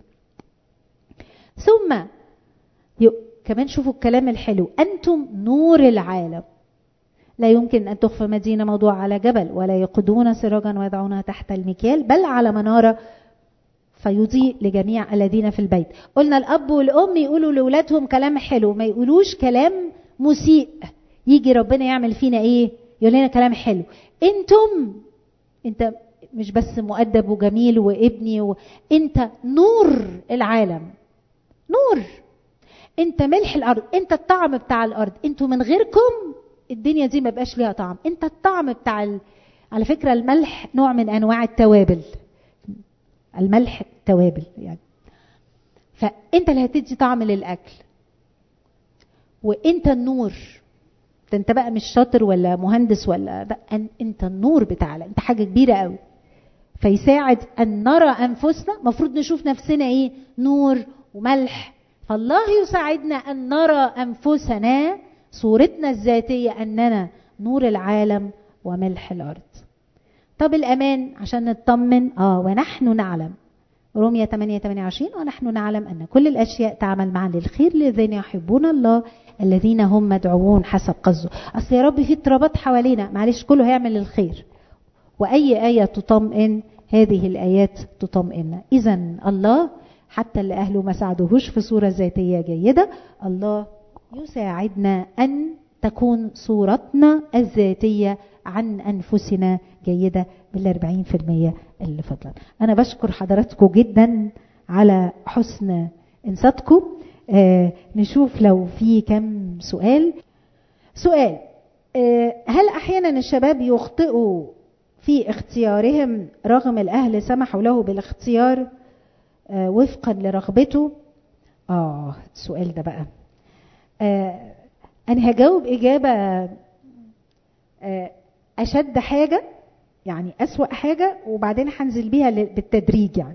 ثم كمان شوفوا الكلام الحلو انتم نور العالم لا يمكن أن تخفى مدينة موضوع على جبل ولا يقودون سراجا ويضعونها تحت المكيال بل على منارة فيضيء لجميع الذين في البيت قلنا الأب والأم يقولوا لأولادهم كلام حلو ما يقولوش كلام مسيء يجي ربنا يعمل فينا إيه يقول لنا كلام حلو انتم انت مش بس مؤدب وجميل وابني و... انت نور العالم نور انت ملح الارض انت الطعم بتاع الارض انتوا من غيركم الدنيا دي ما بقاش ليها طعم انت الطعم بتاع ال... على فكره الملح نوع من انواع التوابل الملح توابل يعني فانت اللي هتدي طعم للاكل وانت النور ده انت بقى مش شاطر ولا مهندس ولا ده انت النور بتاع انت حاجه كبيره قوي فيساعد ان نرى انفسنا مفروض نشوف نفسنا ايه نور وملح فالله يساعدنا ان نرى انفسنا صورتنا الذاتية أننا نور العالم وملح الأرض طب الأمان عشان نطمن آه ونحن نعلم رومية 8 28 ونحن نعلم أن كل الأشياء تعمل معا للخير للذين يحبون الله الذين هم مدعوون حسب قصده أصل يا رب في اضطرابات حوالينا معلش كله هيعمل الخير وأي آية تطمئن هذه الآيات تطمئن إذا الله حتى اللي أهله ما ساعدوهوش في صورة ذاتية جيدة الله يساعدنا أن تكون صورتنا الذاتية عن أنفسنا جيدة بالأربعين في المية اللي فضلا انا بشكر حضراتكم جدا على حسن انصاتكم آه نشوف لو في كم سؤال سؤال آه هل احيانا الشباب يخطئوا في اختيارهم رغم الاهل سمحوا له بالاختيار آه وفقا لرغبته اه السؤال ده بقى آه انا هجاوب اجابه آه اشد حاجه يعني اسوا حاجه وبعدين هنزل بيها بالتدريج يعني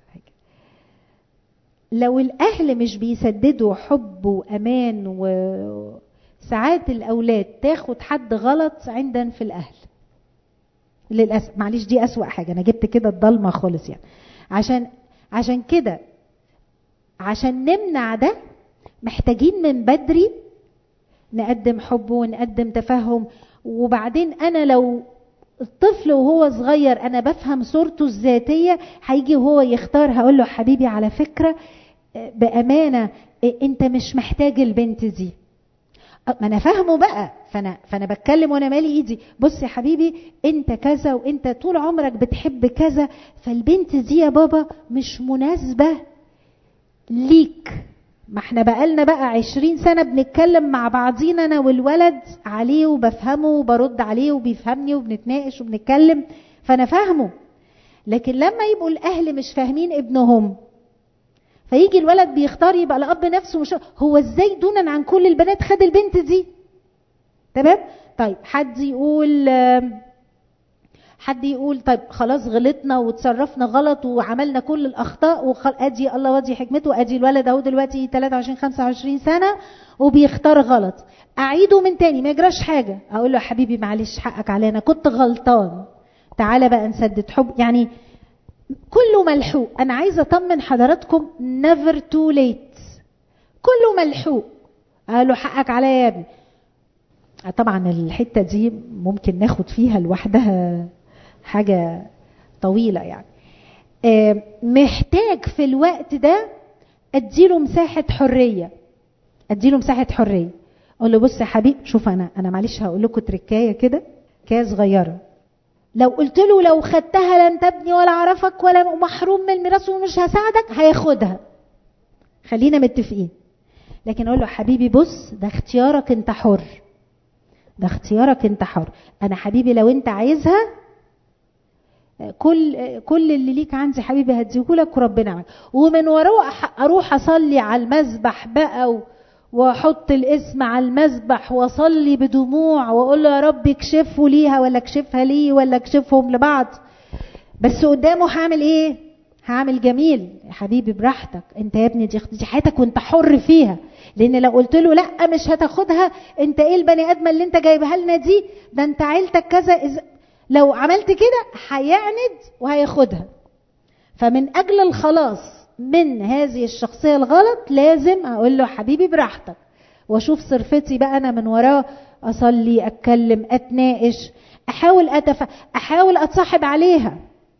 لو الاهل مش بيسددوا حب وامان وساعات الاولاد تاخد حد غلط عندا في الاهل للاسف معلش دي اسوا حاجه انا جبت كده الضلمه خالص يعني عشان عشان كده عشان نمنع ده محتاجين من بدري نقدم حب ونقدم تفهم وبعدين انا لو الطفل وهو صغير انا بفهم صورته الذاتيه هيجي وهو يختار هقول له حبيبي على فكره بامانه انت مش محتاج البنت دي ما انا فاهمه بقى فانا فانا بتكلم وانا مالي ايدي بص يا حبيبي انت كذا وانت طول عمرك بتحب كذا فالبنت دي يا بابا مش مناسبه ليك ما احنا بقالنا بقى عشرين سنة بنتكلم مع بعضينا انا والولد عليه وبفهمه وبرد عليه وبيفهمني وبنتناقش وبنتكلم فانا فاهمه لكن لما يبقوا الاهل مش فاهمين ابنهم فيجي الولد بيختار يبقى الاب نفسه مش هو ازاي دونا عن كل البنات خد البنت دي تمام طيب حد يقول حد يقول طيب خلاص غلطنا وتصرفنا غلط وعملنا كل الاخطاء وخل... ادي الله ودي حكمته ادي الولد اهو دلوقتي 23 25 سنه وبيختار غلط اعيده من تاني ما يجراش حاجه اقول له يا حبيبي معلش حقك علينا انا كنت غلطان تعالى بقى نسدد حب يعني كله ملحوق انا عايزه اطمن حضراتكم never too late كله ملحوق قال له حقك عليا يا ابني طبعا الحته دي ممكن ناخد فيها لوحدها حاجه طويله يعني محتاج في الوقت ده اديله مساحه حريه اديله مساحه حريه اقول له بص يا حبيبي شوف انا انا معلش هقول لكم تركايه كده كايه صغيره لو قلت له لو خدتها لن تبني ولا اعرفك ولا محروم من الميراث ومش هساعدك هياخدها خلينا متفقين لكن اقول له حبيبي بص ده اختيارك انت حر ده اختيارك انت حر انا حبيبي لو انت عايزها كل كل اللي ليك عندي حبيبي هديهولك وربنا معاك ومن وراه اروح اصلي على المذبح بقى واحط الاسم على المذبح واصلي بدموع واقول له يا رب اكشفه ليها ولا اكشفها لي ولا اكشفهم لبعض بس قدامه هعمل ايه هعمل جميل يا حبيبي براحتك انت يا ابني دي دي حياتك وانت حر فيها لان لو قلت له لا مش هتاخدها انت ايه البني ادمه اللي انت جايبها لنا دي ده انت عيلتك كذا إز... لو عملت كده هيعند وهياخدها فمن اجل الخلاص من هذه الشخصيه الغلط لازم اقول له حبيبي براحتك واشوف صرفتي بقى انا من وراه اصلي اتكلم اتناقش احاول أتف... احاول اتصاحب عليها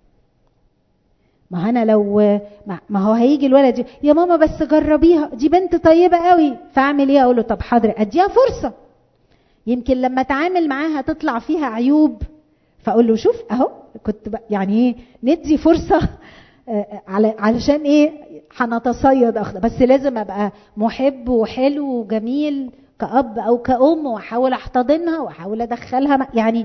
ما انا لو ما هو هيجي الولد يا ماما بس جربيها دي بنت طيبه قوي فاعمل ايه اقول له طب حاضر اديها فرصه يمكن لما اتعامل معاها تطلع فيها عيوب فاقول له شوف اهو كنت يعني ايه ندي فرصه على علشان ايه هنتصيد اخضر بس لازم ابقى محب وحلو وجميل كأب او كأم واحاول احتضنها واحاول ادخلها يعني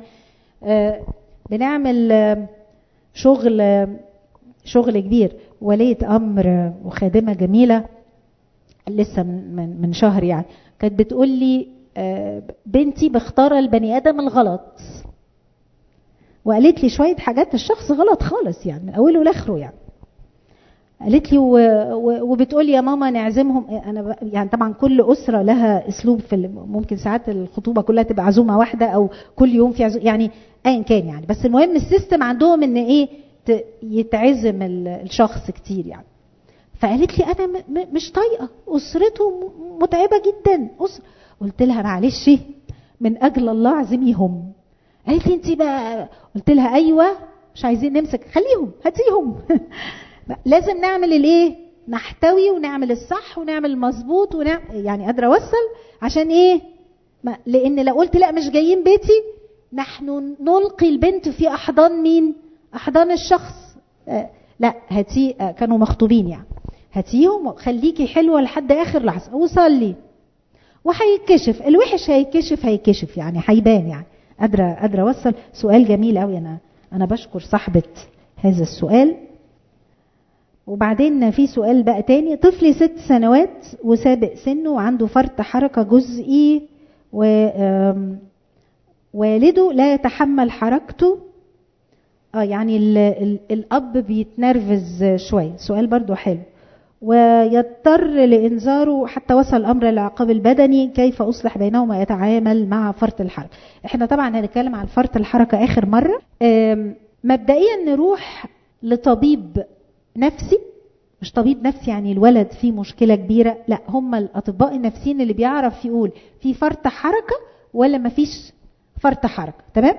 بنعمل شغل شغل كبير ولية أمر وخادمة جميلة لسه من, من, من شهر يعني كانت بتقول لي بنتي بختار البني آدم الغلط وقالت لي شوية حاجات الشخص غلط خالص يعني من أوله لآخره يعني قالت لي وبتقول يا ماما نعزمهم انا يعني طبعا كل اسره لها اسلوب في ممكن ساعات الخطوبه كلها تبقى عزومه واحده او كل يوم في عزومه يعني ايا كان يعني بس المهم السيستم عندهم ان ايه يتعزم الشخص كتير يعني فقالت لي انا مش طايقه اسرته متعبه جدا أسر. قلت لها معلش من اجل الله اعزميهم قالت لي انت بقى قلت لها ايوه مش عايزين نمسك خليهم هاتيهم لازم نعمل الايه نحتوي ونعمل الصح ونعمل المظبوط ونعمل يعني قادره اوصل عشان ايه ما لان لو قلت لا مش جايين بيتي نحن نلقي البنت في احضان مين احضان الشخص آه لا هاتي آه كانوا مخطوبين يعني هاتيهم خليكي حلوه لحد اخر لحظه وصلي وهيتكشف الوحش هيتكشف هيتكشف يعني هيبان يعني قادره قادره اوصل سؤال جميل قوي انا انا بشكر صاحبه هذا السؤال وبعدين في سؤال بقى تاني طفلي ست سنوات وسابق سنه وعنده فرط حركه جزئي و والده لا يتحمل حركته اه يعني ال ال الاب بيتنرفز شويه سؤال برضو حلو ويضطر لانذاره حتى وصل الامر للعقاب البدني كيف اصلح بينهما يتعامل مع فرط الحركه احنا طبعا هنتكلم عن فرط الحركه اخر مره مبدئيا نروح لطبيب نفسي مش طبيب نفسي يعني الولد فيه مشكلة كبيرة لا هم الأطباء النفسيين اللي بيعرف يقول في فرط حركة ولا مفيش فرط حركة تمام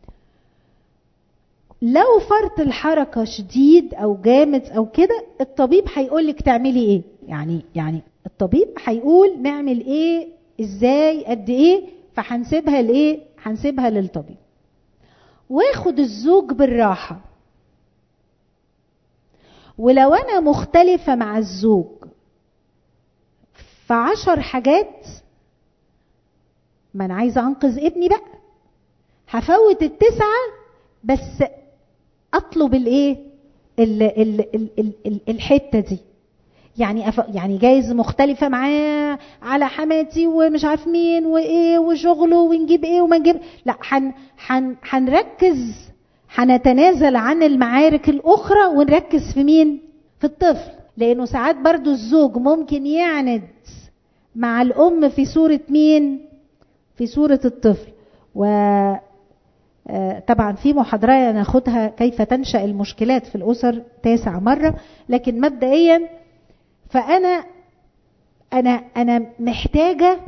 لو فرط الحركة شديد أو جامد أو كده الطبيب هيقول لك تعملي إيه يعني يعني الطبيب هيقول نعمل إيه إزاي قد إيه فهنسيبها لإيه هنسيبها للطبيب واخد الزوج بالراحة ولو انا مختلفة مع الزوج في عشر حاجات ما انا عايزة انقذ ابني بقى هفوت التسعة بس اطلب الايه ال ال ال ال ال الحتة دي يعني أف... يعني جايز مختلفة معاه على حماتي ومش عارف مين وايه وشغله ونجيب ايه وما نجيب لا حن... حن... هنركز هنتنازل عن المعارك الأخرى ونركز في مين؟ في الطفل لأنه ساعات برضو الزوج ممكن يعند مع الأم في صورة مين؟ في صورة الطفل و طبعا في محاضرة ناخدها كيف تنشأ المشكلات في الأسر تاسع مرة لكن مبدئيا فأنا أنا أنا محتاجة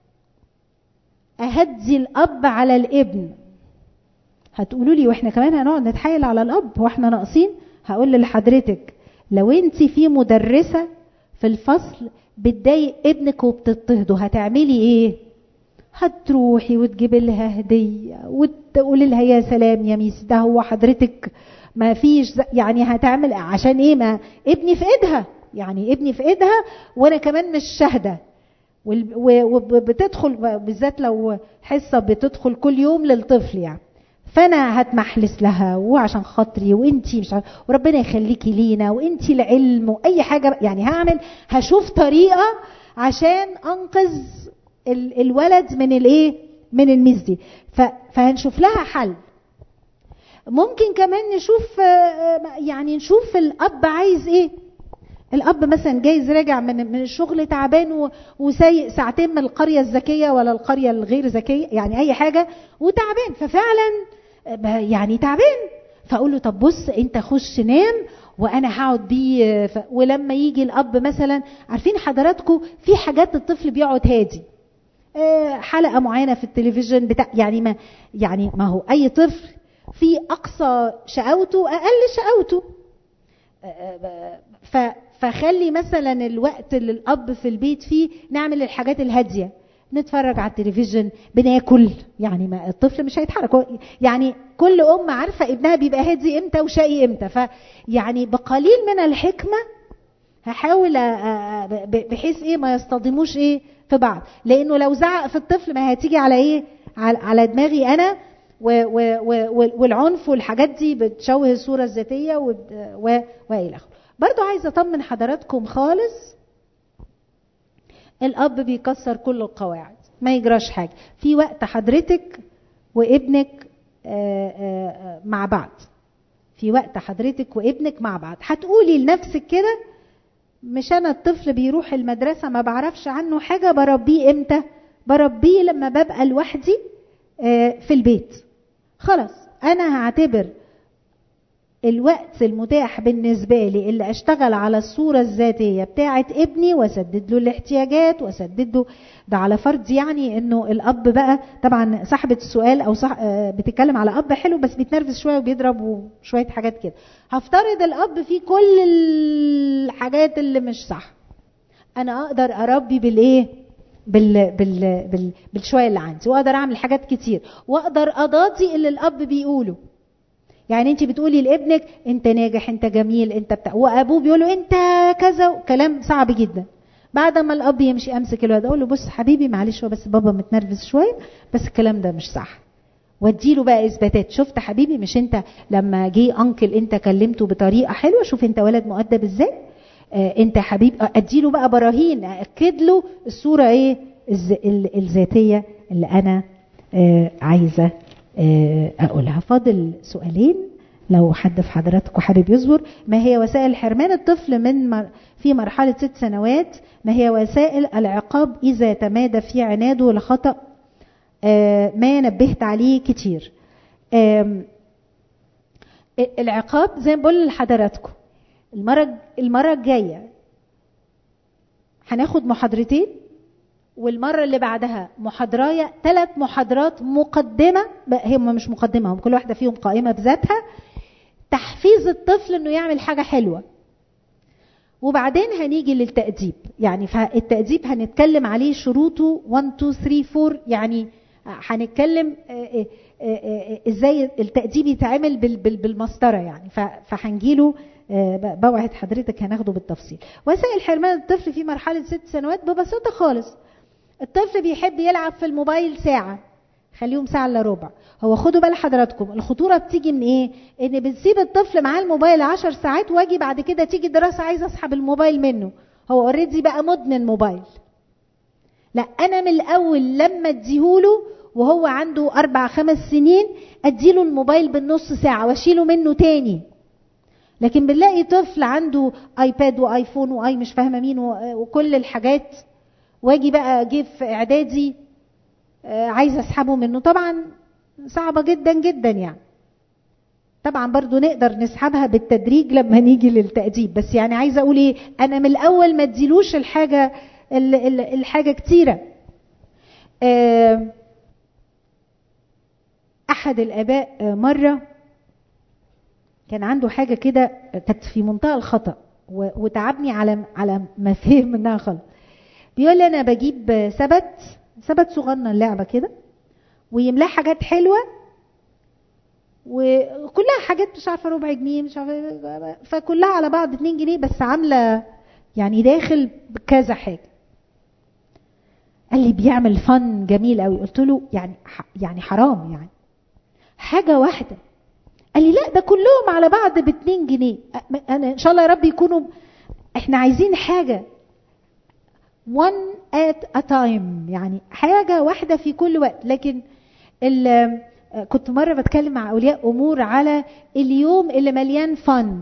أهدي الأب على الابن هتقولوا لي واحنا كمان هنقعد نتحايل على الاب هو احنا ناقصين هقول لحضرتك لو انت في مدرسه في الفصل بتضايق ابنك وبتضطهده هتعملي ايه هتروحي وتجيبي لها هديه وتقولي لها يا سلام يا ميس ده هو حضرتك ما فيش يعني هتعمل عشان ايه ما ابني في ايدها يعني ابني في ايدها وانا كمان مش شاهده وبتدخل بالذات لو حصه بتدخل كل يوم للطفل يعني فانا هتمحلس لها وعشان خاطري وانتي مش عارف وربنا يخليكي لينا وانتي العلم واي حاجه يعني هعمل هشوف طريقه عشان انقذ ال الولد من الايه من الميز دي فهنشوف لها حل ممكن كمان نشوف يعني نشوف الاب عايز ايه الاب مثلا جايز راجع من من الشغل تعبان وسايق ساعتين من القريه الذكيه ولا القريه الغير ذكيه يعني اي حاجه وتعبان ففعلا يعني تعبان فاقول له طب بص انت خش نام وانا هقعد بيه ف... ولما يجي الاب مثلا عارفين حضراتكم في حاجات الطفل بيقعد هادي حلقه معينه في التلفزيون بتاع يعني ما يعني ما هو اي طفل في اقصى شقاوته اقل شقاوته ف فخلي مثلا الوقت اللي الاب في البيت فيه نعمل الحاجات الهاديه نتفرج على التلفزيون بناكل يعني ما الطفل مش هيتحرك يعني كل ام عارفه ابنها بيبقى هادي امتى وشقي امتى فيعني بقليل من الحكمه هحاول بحيث ايه ما يصطدموش ايه في بعض لانه لو زعق في الطفل ما هتيجي على ايه على دماغي انا و و و والعنف والحاجات دي بتشوه الصوره الذاتيه والى اخره برضو عايزه اطمن حضراتكم خالص الاب بيكسر كل القواعد ما يجراش حاجه في وقت حضرتك وابنك مع بعض في وقت حضرتك وابنك مع بعض هتقولي لنفسك كده مش انا الطفل بيروح المدرسه ما بعرفش عنه حاجه بربيه امتى بربيه لما ببقى لوحدي في البيت خلاص انا هعتبر الوقت المتاح بالنسبة لي اللي أشتغل على الصورة الذاتية بتاعة ابني وأسدد له الاحتياجات وأسدد له ده على فرض يعني إنه الأب بقى طبعا صاحبة السؤال أو صح بتتكلم على أب حلو بس بيتنرفز شوية وبيضرب وشوية حاجات كده هفترض الأب فيه كل الحاجات اللي مش صح أنا أقدر أربي بالإيه؟ بال بال بال بالشويه اللي عندي واقدر اعمل حاجات كتير واقدر اضاضي اللي الاب بيقوله يعني انت بتقولي لابنك انت ناجح انت جميل انت بتاع وابوه بيقول له انت كذا كلام صعب جدا بعد ما الاب يمشي امسك الولد اقول له بص حبيبي معلش هو بس بابا متنرفز شويه بس الكلام ده مش صح واديله بقى اثباتات شفت حبيبي مش انت لما جه انكل انت كلمته بطريقه حلوه شوف انت ولد مؤدب ازاي آه انت حبيب اديله بقى براهين اكد له الصوره ايه الذاتيه اللي انا آه عايزه آه اقولها فاضل سؤالين لو حد في حضراتكم حابب يصبر ما هي وسائل حرمان الطفل من مر في مرحلة ست سنوات ما هي وسائل العقاب إذا تمادى في عناده لخطأ آه ما نبهت عليه كتير العقاب زي ما بقول لحضراتكم المرة المرة الجاية هناخد محاضرتين والمرة اللي بعدها محاضراية ثلاث محاضرات مقدمة هم مش مقدمة هم كل واحدة فيهم قائمة بذاتها تحفيز الطفل انه يعمل حاجة حلوة وبعدين هنيجي للتأديب يعني التأديب هنتكلم عليه شروطه 1 2 3 4 يعني هنتكلم ازاي التأديب يتعمل بالمسطرة يعني فهنجيله بوعد حضرتك هناخده بالتفصيل وسائل حرمان الطفل في مرحلة ست سنوات ببساطة خالص الطفل بيحب يلعب في الموبايل ساعة خليهم ساعة الا ربع هو خدوا بال حضراتكم الخطورة بتيجي من ايه ان بنسيب الطفل معاه الموبايل عشر ساعات واجي بعد كده تيجي دراسة عايزة اسحب الموبايل منه هو اوريدي بقى مدمن موبايل لا انا من الاول لما اديهوله وهو عنده اربع خمس سنين اديله الموبايل بالنص ساعة واشيله منه تاني لكن بنلاقي طفل عنده ايباد وايفون واي مش فاهمه مين وكل الحاجات واجي بقى جه في اعدادي عايزه اسحبه منه طبعا صعبه جدا جدا يعني طبعا برضو نقدر نسحبها بالتدريج لما نيجي للتأديب بس يعني عايزه اقول ايه انا من الاول ما اديلوش الحاجه الحاجه كتيره احد الاباء مره كان عنده حاجه كده كانت في منتهى الخطا وتعبني على على ما فهم انها غلط بيقول لي انا بجيب سبت سبت صغنن لعبه كده ويملاه حاجات حلوه وكلها حاجات مش عارفه ربع جنيه مش عارفه فكلها على بعض 2 جنيه بس عامله يعني داخل بكذا حاجه قال لي بيعمل فن جميل قوي قلت له يعني يعني حرام يعني حاجه واحده قال لي لا ده كلهم على بعض ب 2 جنيه انا ان شاء الله يا رب يكونوا احنا عايزين حاجه one at a time يعني حاجة واحدة في كل وقت لكن كنت مرة بتكلم مع أولياء أمور على اليوم اللي مليان فن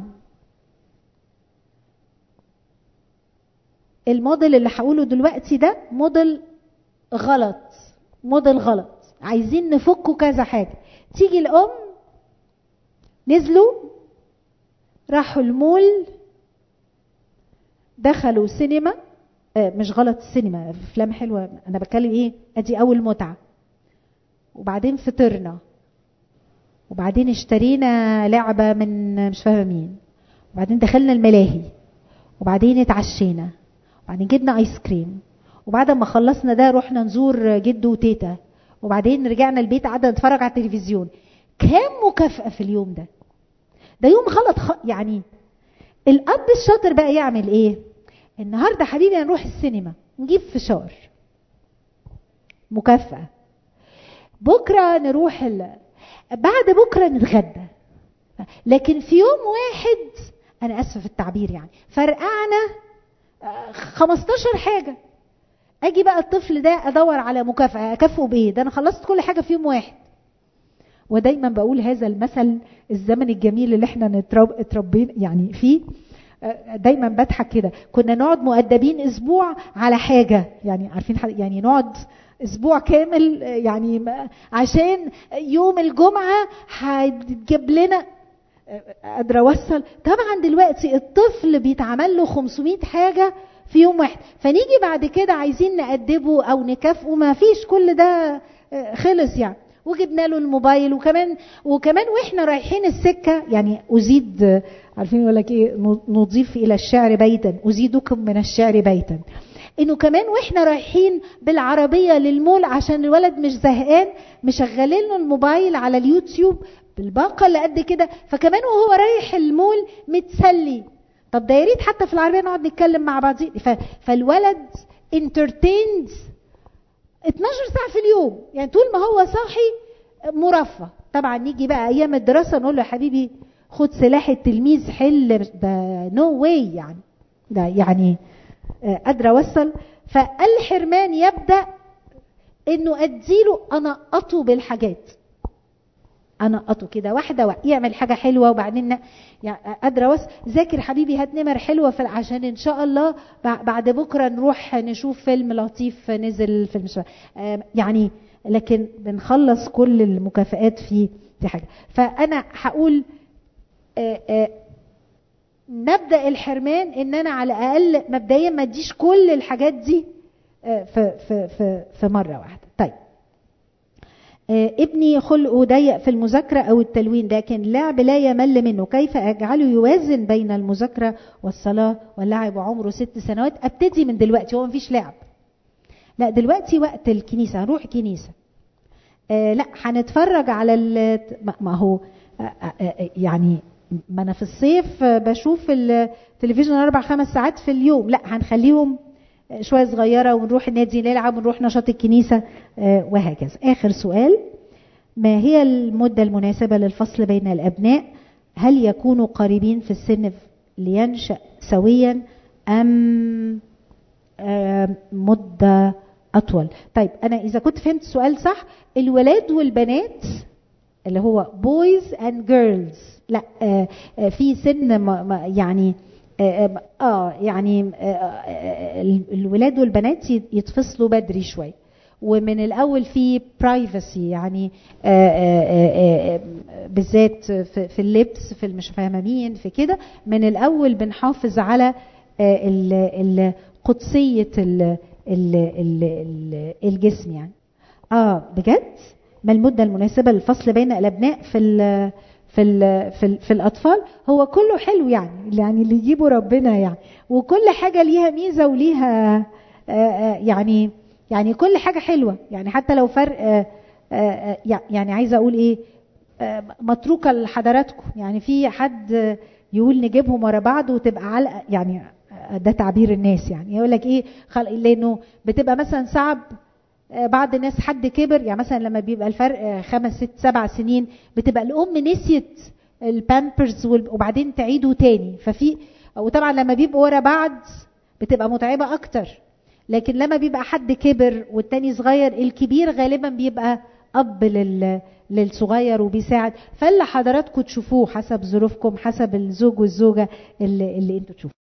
الموديل اللي هقوله دلوقتي ده موديل غلط موديل غلط عايزين نفكه كذا حاجة تيجي الأم نزلوا راحوا المول دخلوا سينما مش غلط السينما افلام حلوه انا بتكلم ايه ادي اول متعه وبعدين فطرنا وبعدين اشترينا لعبه من مش فاهمه مين وبعدين دخلنا الملاهي وبعدين اتعشينا وبعدين جبنا ايس كريم وبعد ما خلصنا ده رحنا نزور جده وتيتا وبعدين رجعنا البيت قعدنا نتفرج على التلفزيون كام مكافأة في اليوم ده ده يوم غلط خ... يعني الأب الشاطر بقى يعمل إيه النهاردة حبيبي هنروح السينما نجيب فشار مكافأة بكرة نروح ال... بعد بكرة نتغدى لكن في يوم واحد أنا آسفة في التعبير يعني فرقعنا 15 حاجة أجي بقى الطفل ده أدور على مكافأة أكافئه بإيه ده أنا خلصت كل حاجة في يوم واحد ودايما بقول هذا المثل الزمن الجميل اللي احنا نترب... اتربينا يعني فيه دايما بضحك كده كنا نقعد مؤدبين اسبوع على حاجه يعني عارفين يعني نقعد اسبوع كامل يعني عشان يوم الجمعه هتجيب لنا قادره اوصل طبعا دلوقتي الطفل بيتعمل له 500 حاجه في يوم واحد فنيجي بعد كده عايزين نأدبه او نكافئه ما فيش كل ده خلص يعني وجبنا له الموبايل وكمان وكمان واحنا رايحين السكه يعني ازيد عارفين يقول لك ايه نضيف الى الشعر بيتا ازيدكم من الشعر بيتا انه كمان واحنا رايحين بالعربيه للمول عشان الولد مش زهقان مشغلين له الموبايل على اليوتيوب بالباقه اللي قد كده فكمان وهو رايح المول متسلي طب ده يا ريت حتى في العربيه نقعد نتكلم مع بعض فالولد انترتيند 12 ساعه في اليوم يعني طول ما هو صاحي مرفه طبعا نيجي بقى ايام الدراسه نقول له يا حبيبي خد سلاح التلميذ حل ده نو no واي يعني ده يعني قادره اوصل فالحرمان يبدا انه اديله انقطه بالحاجات انقطه كده واحده واحده يعمل حاجه حلوه وبعدين يعني قادره اوصل ذاكر حبيبي هات نمر حلوه في عشان ان شاء الله بعد بكره نروح نشوف فيلم لطيف نزل في المشروع يعني لكن بنخلص كل المكافئات في في حاجه فانا هقول نبدا الحرمان ان انا على الاقل مبدئيا ما اديش كل الحاجات دي في في في في مره واحده طيب ابني خلقه ضيق في المذاكرة أو التلوين لكن اللعب لا يمل منه كيف أجعله يوازن بين المذاكرة والصلاة واللعب وعمره ست سنوات أبتدي من دلوقتي هو مفيش لعب لا دلوقتي وقت الكنيسة هنروح كنيسة آه لا هنتفرج على ما هو آه آه يعني ما انا في الصيف بشوف التلفزيون اربع خمس ساعات في اليوم لا هنخليهم شويه صغيره ونروح النادي نلعب ونروح نشاط الكنيسه وهكذا اخر سؤال ما هي المده المناسبه للفصل بين الابناء هل يكونوا قريبين في السن لينشا سويا ام مده اطول طيب انا اذا كنت فهمت السؤال صح الولاد والبنات اللي هو boys and girls لا آه آه في سن ما ما يعني اه, آه يعني آه الولاد والبنات يتفصلوا بدري شوي ومن الاول في برايفسي يعني آه آه آه بالذات في, في اللبس في مش فاهمه مين في كده من الاول بنحافظ على قدسيه الجسم يعني اه بجد ما المده المناسبه للفصل بين الابناء في ال في ال في, ال في الاطفال هو كله حلو يعني يعني اللي يجيبه ربنا يعني وكل حاجه ليها ميزه وليها يعني يعني كل حاجه حلوه يعني حتى لو فرق يعني عايزه اقول ايه متروكه لحضراتكم يعني في حد يقول نجيبهم ورا بعض وتبقى علقه يعني ده تعبير الناس يعني يقول لك ايه خلق لانه بتبقى مثلا صعب بعض الناس حد كبر يعني مثلا لما بيبقى الفرق خمس ست سبع سنين بتبقى الام نسيت البامبرز وبعدين تعيده تاني ففي وطبعا لما بيبقوا ورا بعض بتبقى متعبه اكتر لكن لما بيبقى حد كبر والتاني صغير الكبير غالبا بيبقى اب لل للصغير وبيساعد فاللي حضراتكم تشوفوه حسب ظروفكم حسب الزوج والزوجه اللي, اللي انتوا تشوفوه